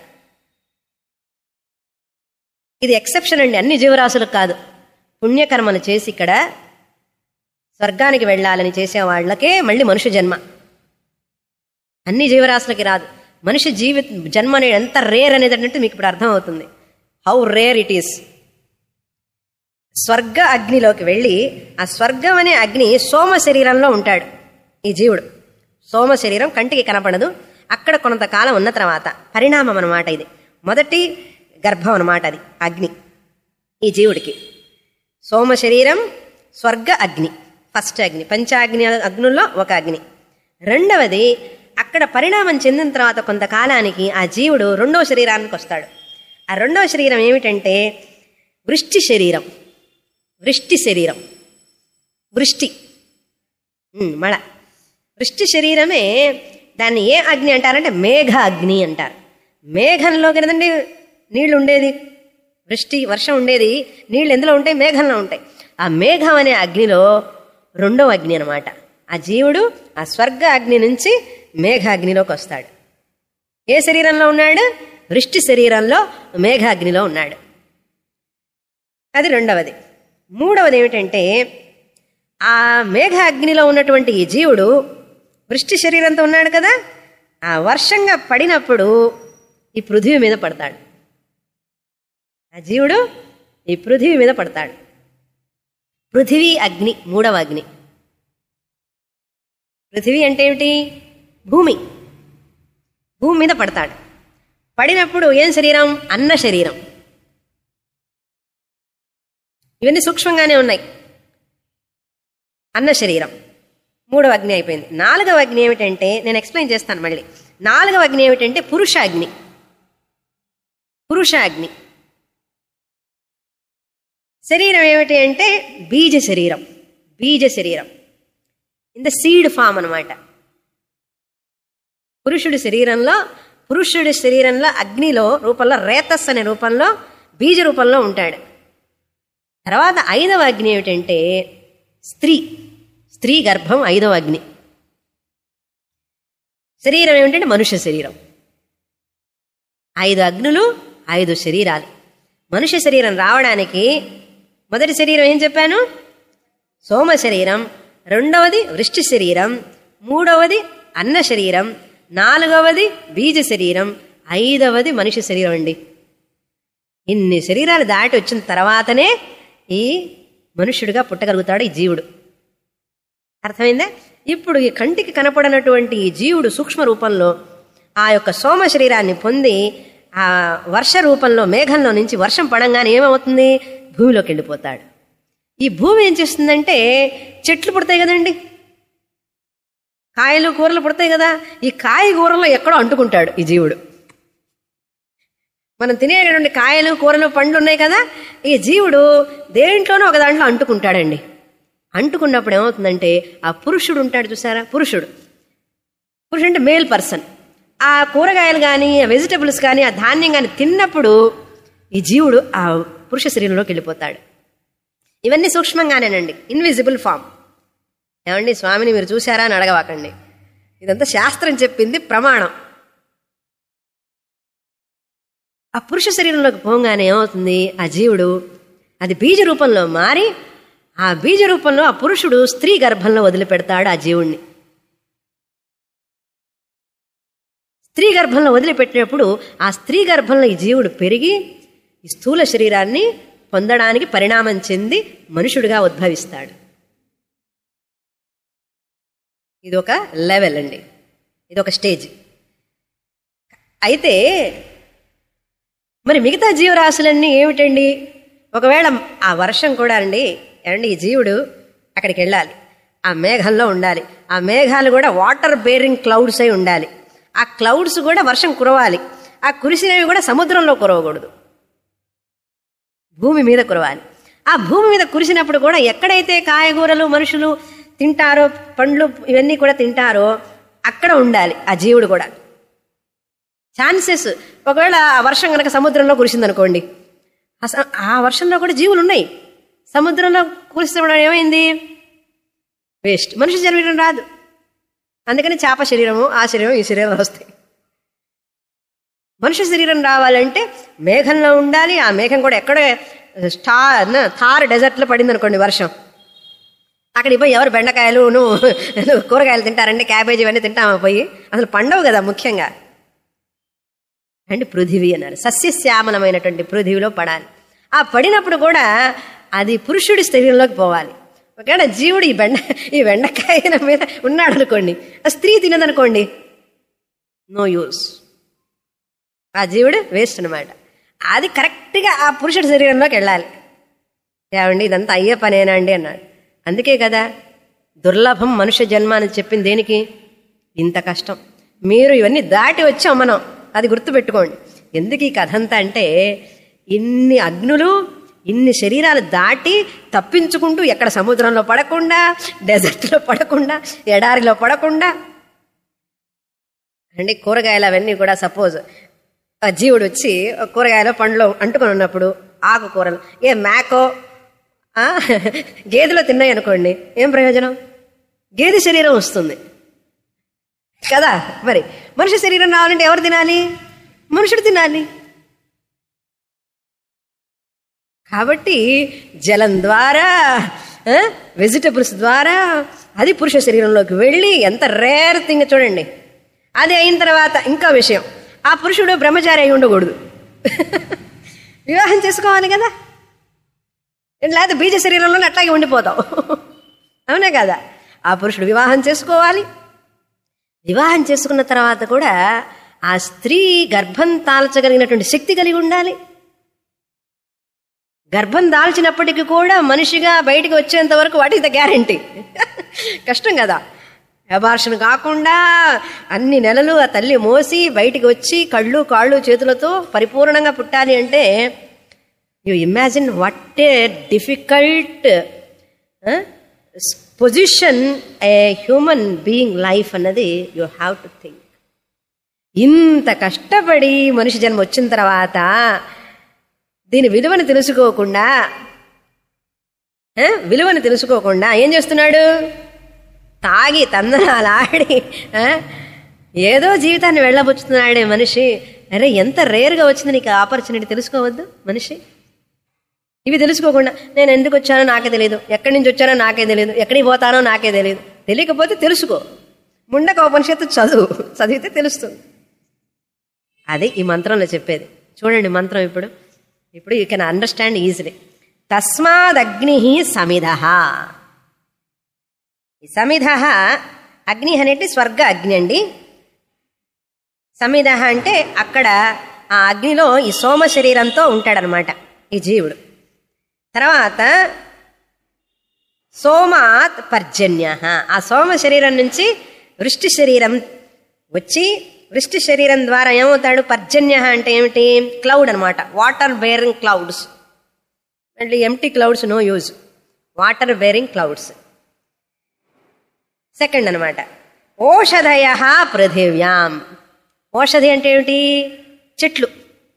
ఇది ఎక్సెప్షన్ అండి అన్ని జీవరాశులకు కాదు పుణ్యకర్మలు చేసి ఇక్కడ స్వర్గానికి వెళ్ళాలని చేసే వాళ్ళకే మళ్ళీ మనుష్య జన్మ అన్ని జీవరాశులకి రాదు మనిషి జీవి జన్మ అనేది ఎంత రేర్ అనేది అంటే మీకు ఇప్పుడు అర్థమవుతుంది హౌ రేర్ ఇట్ ఈస్ స్వర్గ అగ్నిలోకి వెళ్ళి ఆ స్వర్గం అనే అగ్ని సోమ శరీరంలో ఉంటాడు ఈ జీవుడు సోమ శరీరం కంటికి కనపడదు అక్కడ కొంతకాలం ఉన్న తర్వాత పరిణామం అన్నమాట ఇది మొదటి గర్భం అన్నమాట అది అగ్ని ఈ జీవుడికి సోమ శరీరం స్వర్గ అగ్ని ఫస్ట్ అగ్ని పంచాగ్ని అగ్నుల్లో ఒక అగ్ని రెండవది అక్కడ పరిణామం చెందిన తర్వాత కొంతకాలానికి ఆ జీవుడు రెండవ శరీరానికి వస్తాడు ఆ రెండవ శరీరం ఏమిటంటే వృష్టి శరీరం వృష్టి శరీరం వృష్టి ఉమ్, మళ వృష్టి శరీరమే దాన్ని ఏ అగ్ని అంటారంటే మేఘ అగ్ని అంటారు మేఘంలో కదండి నీళ్లు ఉండేది వృష్టి వర్షం ఉండేది నీళ్ళు ఎందులో ఉంటాయి మేఘంలో ఉంటాయి ఆ మేఘం అనే అగ్నిలో రెండవ అగ్ని అనమాట ఆ జీవుడు ఆ స్వర్గ అగ్ని నుంచి మేఘ అగ్నిలోకి వస్తాడు ఏ శరీరంలో ఉన్నాడు వృష్టి శరీరంలో మేఘ అగ్నిలో ఉన్నాడు అది రెండవది మూడవది ఏమిటంటే ఆ మేఘ అగ్నిలో ఉన్నటువంటి ఈ జీవుడు వృష్టి శరీరంతో ఉన్నాడు కదా ఆ వర్షంగా పడినప్పుడు ఈ పృథివీ మీద పడతాడు ఆ జీవుడు ఈ పృథివీ మీద పడతాడు పృథివీ అగ్ని మూడవ అగ్ని పృథివీ అంటే ఏమిటి భూమి భూమి మీద పడతాడు పడినప్పుడు ఏం శరీరం అన్న శరీరం ఇవన్నీ సూక్ష్మంగానే ఉన్నాయి అన్న శరీరం మూడవ అగ్ని అయిపోయింది నాలుగవ అగ్ని ఏమిటంటే నేను ఎక్స్ప్లెయిన్ చేస్తాను మళ్ళీ నాలుగవ అగ్ని ఏమిటంటే పురుష అగ్ని పురుష అగ్ని శరీరం ఏమిటి అంటే బీజ శరీరం బీజ శరీరం ఇన్ ద సీడ్ ఫామ్ అనమాట పురుషుడి శరీరంలో పురుషుడి శరీరంలో అగ్నిలో రూపంలో రేతస్ అనే రూపంలో బీజ రూపంలో ఉంటాడు తర్వాత ఐదవ అగ్ని ఏమిటంటే స్త్రీ స్త్రీ గర్భం ఐదవ అగ్ని శరీరం ఏమిటంటే మనుష్య శరీరం ఐదు అగ్నులు ఐదు శరీరాలు మనుష్య శరీరం రావడానికి మొదటి శరీరం ఏం చెప్పాను సోమ శరీరం రెండవది వృష్టి శరీరం మూడవది అన్న శరీరం నాలుగవది బీజ శరీరం ఐదవది మనిషి శరీరం అండి ఇన్ని శరీరాలు దాటి వచ్చిన తర్వాతనే ఈ మనుష్యుడిగా పుట్టగలుగుతాడు ఈ జీవుడు అర్థమైందా ఇప్పుడు ఈ కంటికి కనపడనటువంటి ఈ జీవుడు సూక్ష్మ రూపంలో ఆ యొక్క సోమ శరీరాన్ని పొంది ఆ వర్ష రూపంలో మేఘంలో నుంచి వర్షం పడంగానే ఏమవుతుంది భూమిలోకి వెళ్ళిపోతాడు ఈ భూమి ఏం చేస్తుందంటే చెట్లు పుడతాయి కదండి కాయలు కూరలు పుడతాయి కదా ఈ కాయ కూరలో ఎక్కడో అంటుకుంటాడు ఈ జీవుడు మనం తినేటువంటి కాయలు కూరలు పండ్లు ఉన్నాయి కదా ఈ జీవుడు దేంట్లోనో ఒక దాంట్లో అంటుకుంటాడండి అంటుకున్నప్పుడు ఏమవుతుందంటే ఆ పురుషుడు ఉంటాడు చూసారా పురుషుడు పురుషుడు అంటే మేల్ పర్సన్ ఆ కూరగాయలు కానీ ఆ వెజిటబుల్స్ కానీ ఆ ధాన్యం కానీ తిన్నప్పుడు ఈ జీవుడు ఆ పురుష శరీరంలోకి వెళ్ళిపోతాడు ఇవన్నీ సూక్ష్మంగానేనండి ఇన్విజిబుల్ ఫామ్ ఏమండి స్వామిని మీరు చూశారా అని అడగవాకండి ఇదంతా శాస్త్రం చెప్పింది ప్రమాణం ఆ పురుష శరీరంలోకి పోగానే ఏమవుతుంది ఆ జీవుడు అది బీజ రూపంలో మారి ఆ బీజ రూపంలో ఆ పురుషుడు స్త్రీ గర్భంలో వదిలిపెడతాడు ఆ జీవుణ్ణి స్త్రీ గర్భంలో వదిలిపెట్టినప్పుడు ఆ స్త్రీ గర్భంలో ఈ జీవుడు పెరిగి ఈ స్థూల శరీరాన్ని పొందడానికి పరిణామం చెంది మనుషుడిగా ఉద్భవిస్తాడు ఇది ఒక లెవెల్ అండి ఇది ఒక స్టేజ్ అయితే మరి మిగతా జీవరాశులన్నీ ఏమిటండి ఒకవేళ ఆ వర్షం కూడా అండి ఏమండి ఈ జీవుడు అక్కడికి వెళ్ళాలి ఆ మేఘంలో ఉండాలి ఆ మేఘాలు కూడా వాటర్ బేరింగ్ క్లౌడ్స్ అయి ఉండాలి ఆ క్లౌడ్స్ కూడా వర్షం కురవాలి ఆ కురిసినవి కూడా సముద్రంలో కురవకూడదు భూమి మీద కురవాలి ఆ భూమి మీద కురిసినప్పుడు కూడా ఎక్కడైతే కాయగూరలు మనుషులు తింటారో పండ్లు ఇవన్నీ కూడా తింటారో అక్కడ ఉండాలి ఆ జీవుడు కూడా ఛాన్సెస్ ఒకవేళ ఆ వర్షం కనుక సముద్రంలో కురిసిందనుకోండి అస- ఆ వర్షంలో కూడా జీవులు ఉన్నాయి సముద్రంలో కురిసినప్పుడు ఏమైంది వేస్ట్ మనిషి శరీరం రాదు అందుకని చేప శరీరము ఆ శరీరం ఈ శరీరం వస్తాయి మనిషి శరీరం రావాలంటే మేఘంలో ఉండాలి ఆ మేఘం కూడా ఎక్కడ స్టార్ థార్ డెజర్ట్లో పడింది అనుకోండి వర్షం అక్కడికి పోయి ఎవరు బెండకాయలు నువ్వు కూరగాయలు తింటారంటే క్యాబేజీ ఇవన్నీ తింటామా పోయి అసలు పండవు కదా ముఖ్యంగా అంటే పృథివీ అన్నారు సస్యశ్యామలమైనటువంటి పృథివిలో పడాలి ఆ పడినప్పుడు కూడా అది పురుషుడి శరీరంలోకి పోవాలి ఒకవేళ జీవుడు ఈ బెండ ఈ బెండకాయ మీద ఉన్నాడు అనుకోండి ఆ స్త్రీ తినదనుకోండి నో యూస్ ఆ జీవుడు వేస్ట్ అనమాట అది కరెక్ట్గా ఆ పురుషుడి శరీరంలోకి వెళ్ళాలి ఏమండి ఇదంతా అయ్యే పనేనండి అన్నాడు అందుకే కదా దుర్లభం మనుష్య జన్మ అని చెప్పింది దేనికి ఇంత కష్టం మీరు ఇవన్నీ దాటి వచ్చాం మనం అది గుర్తుపెట్టుకోండి ఎందుకు ఈ కథ అంతా అంటే ఇన్ని అగ్నులు ఇన్ని శరీరాలు దాటి తప్పించుకుంటూ ఎక్కడ సముద్రంలో పడకుండా డెజర్ట్లో పడకుండా ఎడారిలో పడకుండా అంటే కూరగాయలు అవన్నీ కూడా సపోజ్ ఆ జీవుడు వచ్చి ఒక కూరగాయలు పండ్లు అంటుకొని ఉన్నప్పుడు ఆకుకూరలు ఏ మేకో ఆ, గేదెలో తిన్నాయి అనుకోండి ఏం ప్రయోజనం గేదె శరీరం వస్తుంది కదా మరి మనిషి శరీరం రావాలంటే ఎవరు తినాలి మనుషుడు తినాలి కాబట్టి జలం ద్వారా వెజిటబుల్స్ ద్వారా అది పురుష శరీరంలోకి వెళ్ళి ఎంత రేర్ థింగ్ చూడండి అది అయిన తర్వాత ఇంకా విషయం ఆ పురుషుడు బ్రహ్మచారి అయి ఉండకూడదు వివాహం చేసుకోవాలి కదా లేకపోతే బీజ శరీరంలోనే అట్లాగే ఉండిపోతావు అవునే కదా ఆ పురుషుడు వివాహం చేసుకోవాలి వివాహం చేసుకున్న తర్వాత కూడా ఆ స్త్రీ గర్భం తాల్చగలిగినటువంటి శక్తి కలిగి ఉండాలి గర్భం దాల్చినప్పటికీ కూడా మనిషిగా బయటికి వచ్చేంత వరకు వాట్ ఇస్ ద గ్యారంటీ కష్టం కదా అబార్షన్ కాకుండా అన్ని నెలలు ఆ తల్లి మోసి బయటికి వచ్చి కళ్ళు కాళ్ళు చేతులతో పరిపూర్ణంగా పుట్టాలి అంటే you imagine what a difficult position a human being life అన్నది యు హ్యావ్ టు థింక్ ఇంత కష్టపడి మనిషి జన్మ వచ్చిన తర్వాత దీని విలువను తెలుసుకోకుండా ఆ, విలువను తెలుసుకోకుండా ఏం చేస్తున్నాడు తాగి తందనాలాడి ఆ, ఏదో జీవితాన్ని వెళ్ళబుచ్చుతున్నాడే మనిషి అరే ఎంత రేర్గా వచ్చింది నీకు ఆపర్చునిటీ తెలుసుకోవద్దు మనిషి ఇవి తెలుసుకోకుండా నేను ఎందుకు వచ్చానో నాకే తెలియదు ఎక్కడి నుంచి వచ్చానో నాకే తెలియదు ఎక్కడికి పోతానో నాకే తెలియదు తెలియకపోతే తెలుసుకో ముండక ఉపనిషత్తు చదువు చదివితే తెలుస్తుంది అది ఈ మంత్రంలో చెప్పేది చూడండి మంత్రం ఇప్పుడు ఇప్పుడు యూ కెన్ అండర్స్టాండ్ ఈజీలీ తస్మాదగ్ని సమిధ ఈ సమిధ అగ్ని అనేది స్వర్గ అగ్ని అండి సమిధ అంటే అక్కడ ఆ అగ్నిలో ఈ సోమ శరీరంతో ఉంటాడనమాట ఈ జీవుడు తర్వాత సోమాత్ పర్జన్య ఆ సోమ శరీరం నుంచి వృష్టి శరీరం వచ్చి వృష్టి శరీరం ద్వారా ఏమవుతాడు పర్జన్య అంటే ఏమిటి క్లౌడ్ అనమాట వాటర్ బేరింగ్ క్లౌడ్స్ అంటే ఎంటీ clouds no use water bearing clouds second అనమాట ఓషధయ పృథివ్యాం ఓషధి అంటే ఏమిటి చెట్లు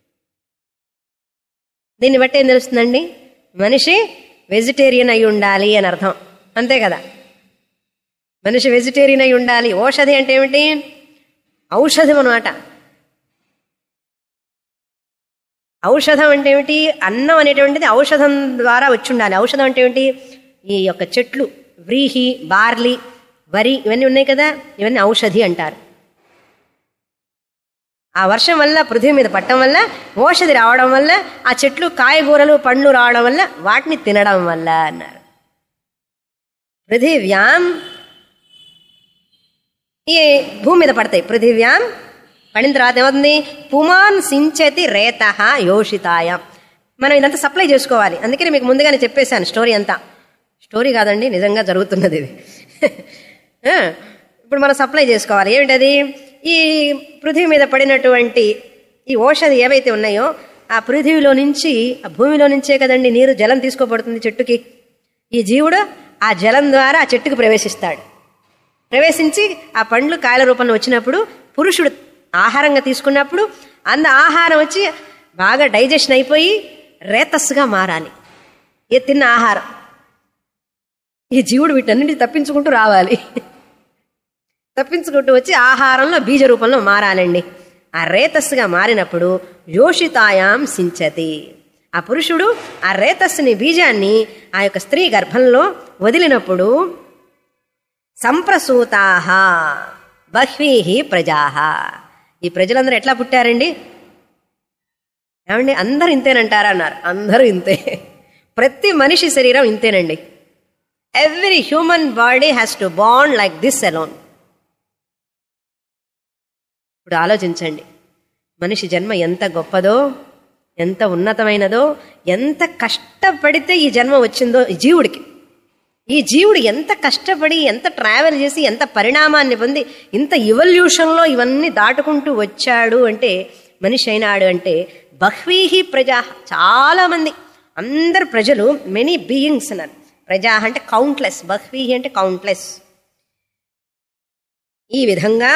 దీన్ని బట్టి ఏం తెలుస్తుందండి మనిషి వెజిటేరియన్ అయి ఉండాలి అని అర్థం అంతే కదా మనిషి వెజిటేరియన్ అయి ఉండాలి ఓషధి అంటే ఏమిటి ఔషధం అనమాట ఔషధం అంటే ఏమిటి అన్నం అనేటువంటిది ఔషధం ద్వారా వచ్చి ఉండాలి ఔషధం అంటే ఏమిటి ఈ యొక్క చెట్లు వ్రీహి బార్లీ వరి ఇవన్నీ ఉన్నాయి కదా ఇవన్నీ ఔషధి అంటారు ఆ వర్షం వల్ల పృథివీ మీద పట్టడం వల్ల ఓషధి రావడం వల్ల ఆ చెట్లు కాయగూరలు పండ్లు రావడం వల్ల వాటిని తినడం వల్ల అన్నారు పృథివ్యాం ఈ భూమి మీద పడతాయి పృథివ్యాం పడిన తర్వాత ఏమవుతుంది పుమాన్ సించతి రేత యోషితాయం మనం ఇదంతా సప్లై చేసుకోవాలి అందుకని మీకు ముందుగానే చెప్పేశాను స్టోరీ అంతా స్టోరీ కాదండి నిజంగా జరుగుతున్నది ఇది ఆ, ఇప్పుడు మనం సప్లై చేసుకోవాలి ఏమిటది ఈ పృథివీ మీద పడినటువంటి ఈ ఓషధి ఏవైతే ఉన్నాయో ఆ పృథివిలో నుంచి ఆ భూమిలో నుంచే కదండి నీరు జలం తీసుకోబడుతుంది చెట్టుకి ఈ జీవుడు ఆ జలం ద్వారా ఆ చెట్టుకు ప్రవేశిస్తాడు ప్రవేశించి ఆ పండ్లు కాయల రూపంలో వచ్చినప్పుడు పురుషుడు ఆహారంగా తీసుకున్నప్పుడు అంద ఆహారం వచ్చి బాగా డైజెషన్ అయిపోయి రేతస్సుగా మారాలి ఏ తిన్న ఆహారం ఈ జీవుడు వీటన్నిటి తప్పించుకుంటూ రావాలి తప్పించుకుంటూ వచ్చి ఆహారంలో బీజ రూపంలో మారాలండి ఆ రేతస్సుగా మారినప్పుడు యోషితాయాం సించతి ఆ పురుషుడు ఆ రేతస్సుని బీజాన్ని ఆ యొక్క స్త్రీ గర్భంలో వదిలినప్పుడు సంప్రసూతాహ బహ్వీహి ప్రజాహ ఈ ప్రజలందరూ ఎట్లా పుట్టారండి ఏమండి అందరూ ఇంతేనంటారా అన్నారు అందరూ ఇంతే ప్రతి మనిషి శరీరం ఇంతేనండి every human body has to bond like this alone ఇప్పుడు ఆలోచించండి మనిషి జన్మ ఎంత గొప్పదో ఎంత ఉన్నతమైనదో ఎంత కష్టపడితే ఈ జన్మ వచ్చిందో ఈ జీవుడికి ఈ జీవుడు ఎంత కష్టపడి ఎంత ట్రావెల్ చేసి ఎంత పరిణామాన్ని పొంది ఇంత ఇవల్యూషన్లో ఇవన్నీ దాటుకుంటూ వచ్చాడు అంటే మనిషి అయినాడు అంటే బహ్వీహి ప్రజా చాలా మంది అందరు ప్రజలు మెనీ బీయింగ్స్ అన్నారు ప్రజా అంటే కౌంట్లెస్ బహ్వీహి అంటే కౌంట్లెస్ ఈ విధంగా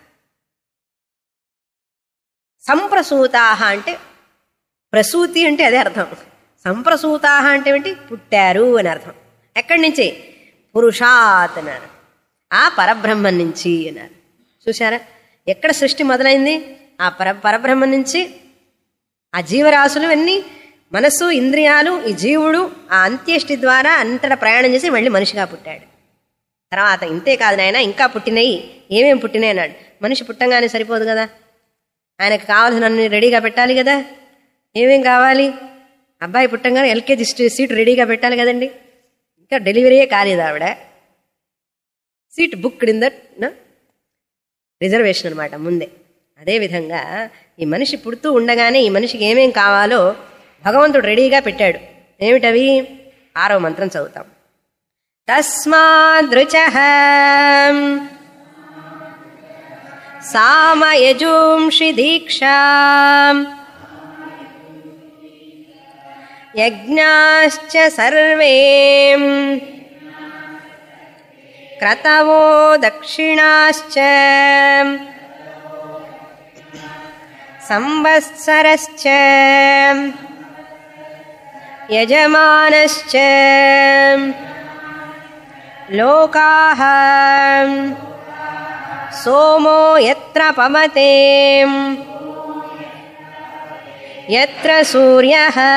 సంప్రసూతాహ అంటే ప్రసూతి అంటే అదే అర్థం సంప్రసూతాహ అంటే ఏంటి పుట్టారు అని అర్థం ఎక్కడి నుంచి పురుషాత్ అన్నారు ఆ పరబ్రహ్మం నుంచి అన్నారు చూసారా ఎక్కడ సృష్టి మొదలైంది ఆ పర పరబ్రహ్మం నుంచి ఆ జీవరాశులు అన్నీ మనస్సు ఇంద్రియాలు ఈ జీవుడు ఆ అంత్యేష్టి ద్వారా అంతటా ప్రయాణం చేసి మళ్ళీ మనిషిగా పుట్టాడు తర్వాత ఇంతే కాదు నాయన ఇంకా పుట్టినాయి ఏమేం పుట్టినాయి అన్నాడు మనిషి పుట్టంగానే సరిపోదు కదా ఆయనకు కావాల్సిన అన్ని రెడీగా పెట్టాలి కదా ఏమేం కావాలి అబ్బాయి పుట్టంగానే ఎల్కేజీ సీట్ రెడీగా పెట్టాలి కదండి ఇంకా డెలివరీయే కాలేదు ఆవిడ seat booked in that reservation అనమాట ముందే అదేవిధంగా ఈ మనిషి పుడుతూ ఉండగానే ఈ మనిషికి ఏమేం కావాలో భగవంతుడు రెడీగా పెట్టాడు ఏమిటవి ఆరో మంత్రం చదువుతాం తస్మాదృచ సామయజూంషి దీక్షా యజ్ఞాశ్చ సర్వే క్రతవో దక్షిణాశ్చ సంవత్సరశ్చ యజమానశ్చ లోకాః సోమో యత్ర పవతే యత్ర సూర్య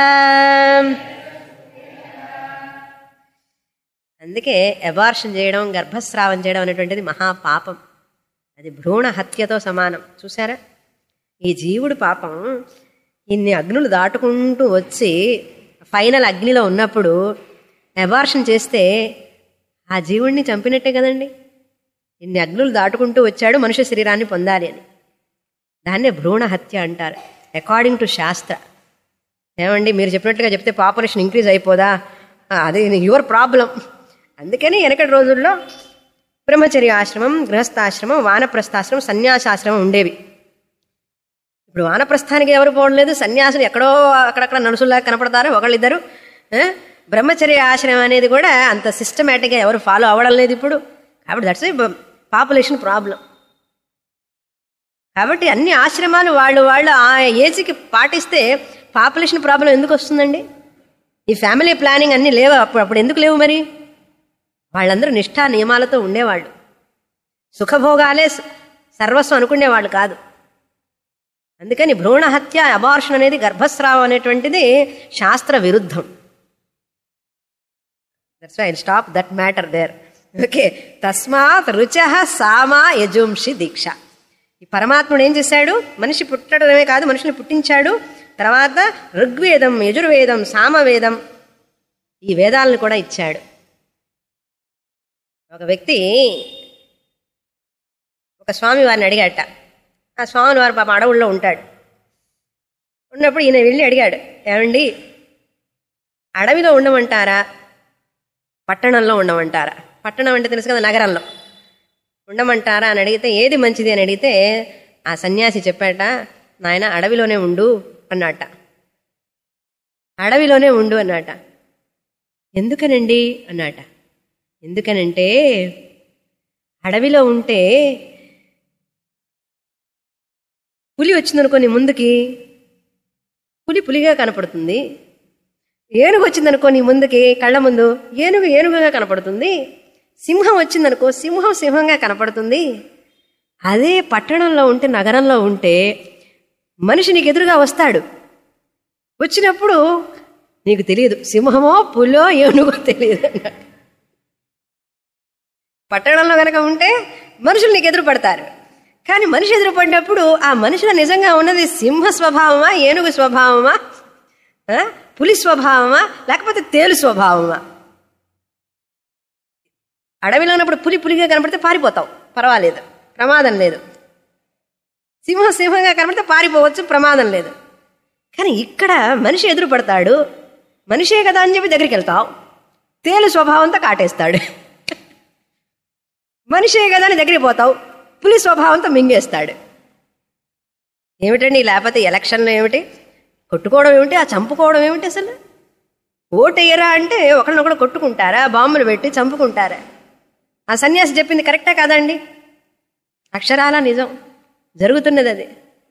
అందుకే అబార్షన్ చేయడం గర్భస్రావం చేయడం అనేటువంటిది మహాపాపం అది భ్రూణ హత్యతో సమానం చూసారా ఈ జీవుడు పాపం ఇన్ని అగ్నులు దాటుకుంటూ వచ్చి ఫైనల్ అగ్నిలో ఉన్నప్పుడు అబార్షన్ చేస్తే ఆ జీవుడిని చంపినట్టే కదండి ఇన్ని అగ్నులు దాటుకుంటూ వచ్చాడు మనుష్య శరీరాన్ని పొందాలి అని దాన్నే భ్రూణ హత్య అంటారు అకార్డింగ్ టు శాస్త్ర ఏమండి మీరు చెప్పినట్టుగా చెప్తే పాపులేషన్ ఇంక్రీజ్ అయిపోదా ఆ, అది యువర్ ప్రాబ్లం అందుకని వెనకటి రోజుల్లో బ్రహ్మచర్య ఆశ్రమం గృహస్థాశ్రమం వానప్రస్థాశ్రమం సన్యాసాశ్రమం ఉండేవి ఇప్పుడు వానప్రస్థానికి ఎవరు పోవట్లేదు సన్యాసులు ఎక్కడో అక్కడక్కడ నడుసుల్లా కనపడతారు ఒకళ్ళిద్దరు ఆ? బ్రహ్మచర్య ఆశ్రమం అనేది కూడా అంత సిస్టమేటిక్గా ఎవరు ఫాలో అవ్వడం లేదు ఇప్పుడు కాబట్టి దట్స్ పాపులేషన్ ప్రాబ్లం కాబట్టి అన్ని ఆశ్రమాలు వాళ్ళు వాళ్ళు ఆ ఏజ్కి పాటిస్తే పాపులేషన్ ప్రాబ్లం ఎందుకు వస్తుందండి ఈ ఫ్యామిలీ ప్లానింగ్ అన్నీ లేవు అప్పుడు అప్పుడు ఎందుకు లేవు మరి వాళ్ళందరూ నిష్ఠా నియమాలతో ఉండేవాళ్ళు సుఖభోగాలే స- సర్వస్వం అనుకునేవాళ్ళు కాదు అందుకని భ్రూణ హత్య అబార్షన్ అనేది గర్భస్రావం అనేటువంటిది శాస్త్ర విరుద్ధం that's I stop that matter there okay తస్మాత్ రుచ సామా యజుంషి దీక్ష ఈ పరమాత్ముడు ఏం చేశాడు మనిషి పుట్టడమే కాదు మనుషుని పుట్టించాడు తర్వాత ఋగ్వేదం యజుర్వేదం సామవేదం ఈ వేదాలను కూడా ఇచ్చాడు ఒక వ్యక్తి ఒక స్వామి వారిని అడిగాట ఆ స్వామి వారు పాప అడవుల్లో ఉంటాడు ఉన్నప్పుడు ఈయన వెళ్ళి అడిగాడు ఏమండి అడవిలో ఉండమంటారా పట్టణంలో ఉండమంటారా పట్టణం అంటే తెలుసు కదా నగరంలో ఉండమంటారా అని అడిగితే ఏది మంచిది అని అడిగితే ఆ సన్యాసి చెప్పాట నాయన అడవిలోనే ఉండు అన్నట అడవిలోనే ఉండు అన్నట ఎందుకనండి అన్నట ఎందుకనంటే అడవిలో ఉంటే పులి వచ్చిందనుకో నీ ముందుకి పులి పులిగా కనపడుతుంది ఏనుగు వచ్చిందనుకో నీ ముందుకి కళ్ళ ముందు ఏనుగు ఏనుగుగా కనపడుతుంది సింహం వచ్చిందనుకో సింహం సింహంగా కనపడుతుంది అదే పట్టణంలో ఉంటే నగరంలో ఉంటే మనిషి నీకు ఎదురుగా వస్తాడు వచ్చినప్పుడు నీకు తెలియదు సింహమో పులో ఏనుగో తెలియదు అన్నాడు పట్టణంలో కనుక ఉంటే మనుషులు నీకు ఎదురు పడతారు కానీ మనిషి ఎదురు పడినప్పుడు ఆ మనిషిలో నిజంగా ఉన్నది సింహ స్వభావమా ఏనుగు స్వభావమా ఆ? పులి స్వభావమా లేకపోతే తేలు స్వభావమా అడవిలో ఉన్నప్పుడు పులి పులిగా కనపడితే పారిపోతావు పర్వాలేదు ప్రమాదం లేదు సింహం సింహంగా కనపడితే పారిపోవచ్చు ప్రమాదం లేదు కానీ ఇక్కడ మనిషి ఎదురు పడతాడు మనిషే కదా అని చెప్పి దగ్గరికి వెళ్తావు తేలు స్వభావంతో కాటేస్తాడు మనిషే కదా అని దగ్గరికి పోతావు పులి స్వభావంతో మింగేస్తాడు ఏమిటండి లేకపోతే ఎలక్షన్లో ఏమిటి కొట్టుకోవడం ఏమిటి ఆ చంపుకోవడం ఏమిటి అసలు ఓటేయరా అంటే ఒకరినొకరు కొట్టుకుంటారా బాంబులు పెట్టి చంపుకుంటారా ఆ సన్యాసి చెప్పింది కరెక్టా కాదండి అక్షరాల నిజం జరుగుతున్నది అది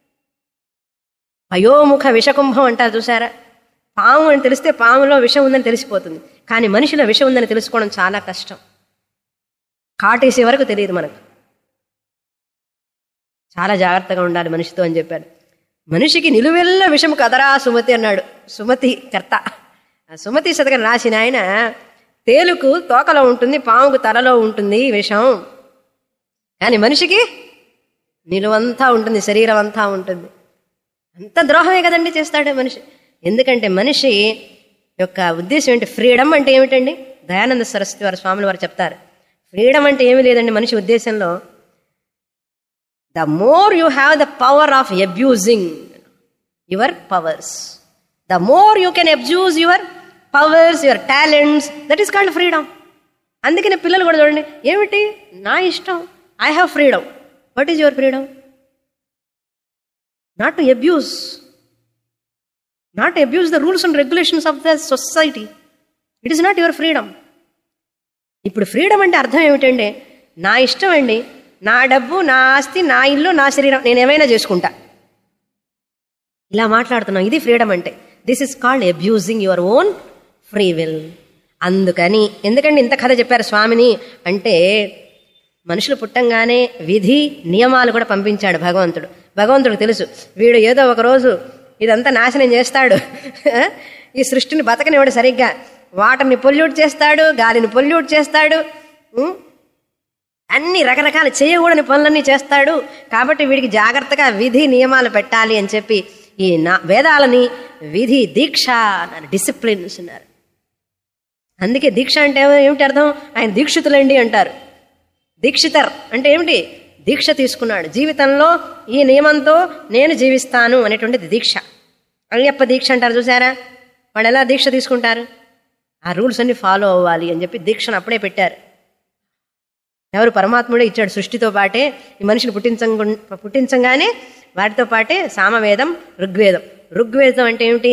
అయోముఖ విషకుంభం అంటారు చూసారా పాము అని తెలిస్తే పాములో విషం ఉందని తెలిసిపోతుంది కానీ మనిషిలో విషం ఉందని తెలుసుకోవడం చాలా కష్టం కాటేసే వరకు తెలియదు మనకు చాలా జాగ్రత్తగా ఉండాలి మనిషితో అని చెప్పాడు మనిషికి నిలువెల్ల విషం కదరా సుమతి అన్నాడు సుమతి కర్త ఆ సుమతి శతకం రాసిన ఆయన తేలుకు తోకలో ఉంటుంది పాముకు తలలో ఉంటుంది విషం కానీ మనిషికి నిలువంతా ఉంటుంది శరీరం అంతా ఉంటుంది అంత ద్రోహమే కదండి చేస్తాడు మనిషి ఎందుకంటే మనిషి యొక్క ఉద్దేశం ఏంటి ఫ్రీడమ్ అంటే ఏమిటండి దయానంద సరస్వతి వారి స్వాములు వారు చెప్తారు ఫ్రీడమ్ అంటే ఏమీ లేదండి మనిషి ఉద్దేశంలో the more you have the power of abusing your powers the more you can abuse your powers your talents that is called freedom అందుకనే పిల్లలు కూడా చూడండి ఏమిటి నా ఇష్టం I have freedom what is your freedom not to abuse not abuse the rules and regulations of the society it is not your freedom ఇప్పుడు ఫ్రీడమ్ అంటే అర్థం ఏమిటండి నా ఇష్టం అండి నా డబ్బు నా ఆస్తి నా ఇల్లు నా శరీరం నేను ఏమైనా చేసుకుంటా ఇలా మాట్లాడుతున్నాం ఇది ఫ్రీడమ్ అంటే this is called abusing your own free will అందుకని ఎందుకంటే ఇంత కథ చెప్పారు స్వామిని అంటే మనుషులు పుట్టంగానే విధి నియమాలు కూడా పంపించాడు భగవంతుడు భగవంతుడు తెలుసు వీడు ఏదో ఒక రోజు ఇదంతా నాశనం చేస్తాడు ఈ సృష్టిని బతకనివాడు సరిగ్గా వాటర్ని పొల్యూట్ చేస్తాడు గాలిని పొల్యూట్ చేస్తాడు ఉం? అన్ని రకరకాల చేయకూడని పనులన్నీ చేస్తాడు కాబట్టి వీడికి జాగ్రత్తగా విధి నియమాలు పెట్టాలి అని చెప్పి ఈ నా వేదాలని విధి దీక్ష అన్నారు డిసిప్లిన్స్ అన్నారు అందుకే దీక్ష అంటే ఏమో- ఏమిటి అర్థం ఆయన దీక్షితులండి అంటారు దీక్షితర్ అంటే ఏమిటి దీక్ష తీసుకున్నాడు జీవితంలో ఈ నియమంతో నేను జీవిస్తాను అనేటువంటిది దీక్ష అయ్యప్ప దీక్ష అంటారు చూసారా వాళ్ళు ఎలా దీక్ష తీసుకుంటారు ఆ రూల్స్ అన్ని ఫాలో అవ్వాలి అని చెప్పి దీక్షను అప్పుడే పెట్టారు ఎవరు పరమాత్ముడే ఇచ్చాడు సృష్టితో పాటే ఈ మనిషిని పుట్టించ పుట్టించంగానే వాటితో పాటే సామవేదం ఋగ్వేదం ఋగ్వేదం అంటే ఏమిటి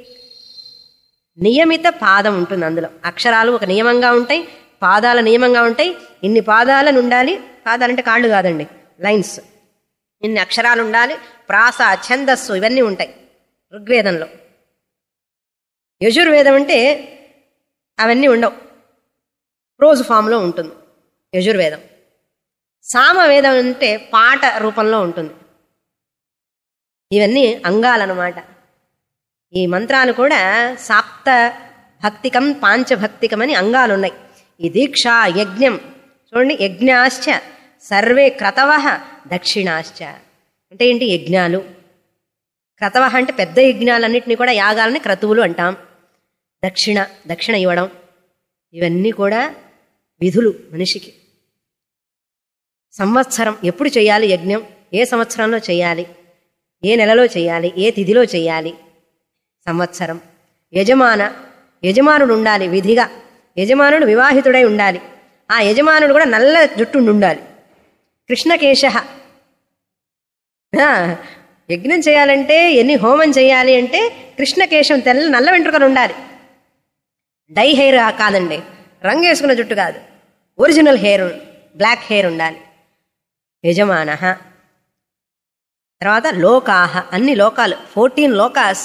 నియమిత పాదం ఉంటుంది అందులో అక్షరాలు ఒక నియమంగా ఉంటాయి పాదాల నియమంగా ఉంటాయి ఇన్ని పాదాలను ఉండాలి పాదాలంటే కాళ్ళు కాదండి లైన్స్ ఇన్ని అక్షరాలు ఉండాలి ప్రాస ఛందస్సు ఇవన్నీ ఉంటాయి ఋగ్వేదంలో యజుర్వేదం అంటే అవన్నీ ఉండవు ప్రోజ్ ఫామ్లో ఉంటుంది యజుర్వేదం సామవేదం అంటే పాట రూపంలో ఉంటుంది ఇవన్నీ అంగాలన్నమాట ఈ మంత్రాలు కూడా సాప్త భక్తికం పాంచభక్తికం అని అంగాలు ఉన్నాయి ఈ దీక్ష యజ్ఞం చూడండి యజ్ఞాశ్చ సర్వే క్రతవ దక్షిణాశ్చ అంటే ఏంటి యజ్ఞాలు క్రతవ అంటే పెద్ద యజ్ఞాలన్నింటినీ కూడా యాగాలని క్రతువులు అంటాం దక్షిణ దక్షిణ ఇవ్వడం ఇవన్నీ కూడా విధులు మనిషికి సంవత్సరం ఎప్పుడు చేయాలి యజ్ఞం ఏ సంవత్సరంలో చేయాలి ఏ నెలలో చేయాలి ఏ తిథిలో చేయాలి సంవత్సరం యజమాన యజమానుడు ఉండాలి విధిగా యజమానుడు వివాహితుడై ఉండాలి ఆ యజమానుడు కూడా నల్ల జుట్టు ఉండాలి కృష్ణకేశ ఆ, యజ్ఞం చేయాలంటే ఎన్ని హోమం చేయాలి అంటే కృష్ణకేశం తెల్ల నల్ల వెంట్రుకలు ఉండాలి డై హెయిర్ కాదండి రంగు వేసుకున్న జుట్టు కాదు ఒరిజినల్ హెయిర్ బ్లాక్ హెయిర్ ఉండాలి యజమాన తర్వాత లోకాహ అన్ని లోకాలు ఫోర్టీన్ లోకాస్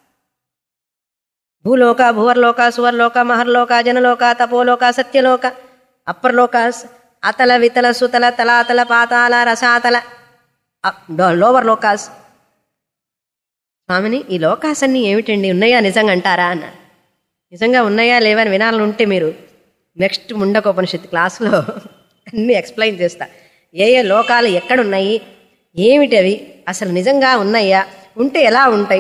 భూలోక భువర్లోక సువర్లోక మహర్లోక జనలోక తపోలోక సత్యలోక అప్పర్ లోకాస్ అతల వితల సుతల తలాతల పాతాల రసాతల అ- డో- లోవర్ లోకాస్ స్వామిని ఈ లోకాస్ అన్నీ ఏమిటండి ఉన్నాయా నిజంగా అంటారా అన్న నిజంగా ఉన్నాయా లేవని వినాలని ఉంటే మీరు నెక్స్ట్ ముండకోపనిషత్తు క్లాసులో అన్నీ ఎక్స్ప్లెయిన్ చేస్తా ఏ ఏ లోకాలు ఎక్కడున్నాయి ఏమిటి అవి అసలు నిజంగా ఉన్నాయా ఉంటే ఎలా ఉంటాయి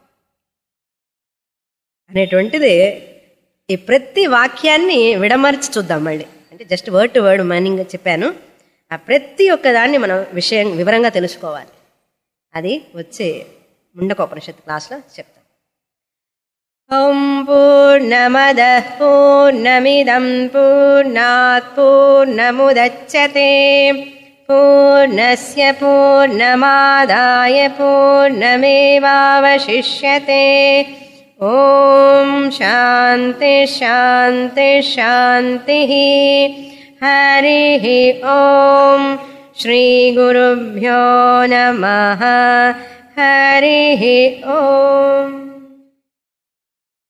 అనేటువంటిది ఈ ప్రతి వాక్యాన్ని విడమర్చి చూద్దాం మళ్ళీ అంటే just word to word meaning చెప్పాను ఆ ప్రతి ఒక్క దాన్ని మనం విషయం వివరంగా తెలుసుకోవాలి అది వచ్చే ముండకోపనిషత్ క్లాస్లో చెప్తాం ఓం పూర్ణమద పూర్ణమిదం పూర్ణాత్ పూర్ణముదచ్చతే పూర్ణస్య పూర్ణమాదాయ పూర్ణమేవావశిష్యతే ఓం శాంతి శాంతి శాంతి హరి ఓం శ్రీ గురుభ్యో నమ హరి ఓం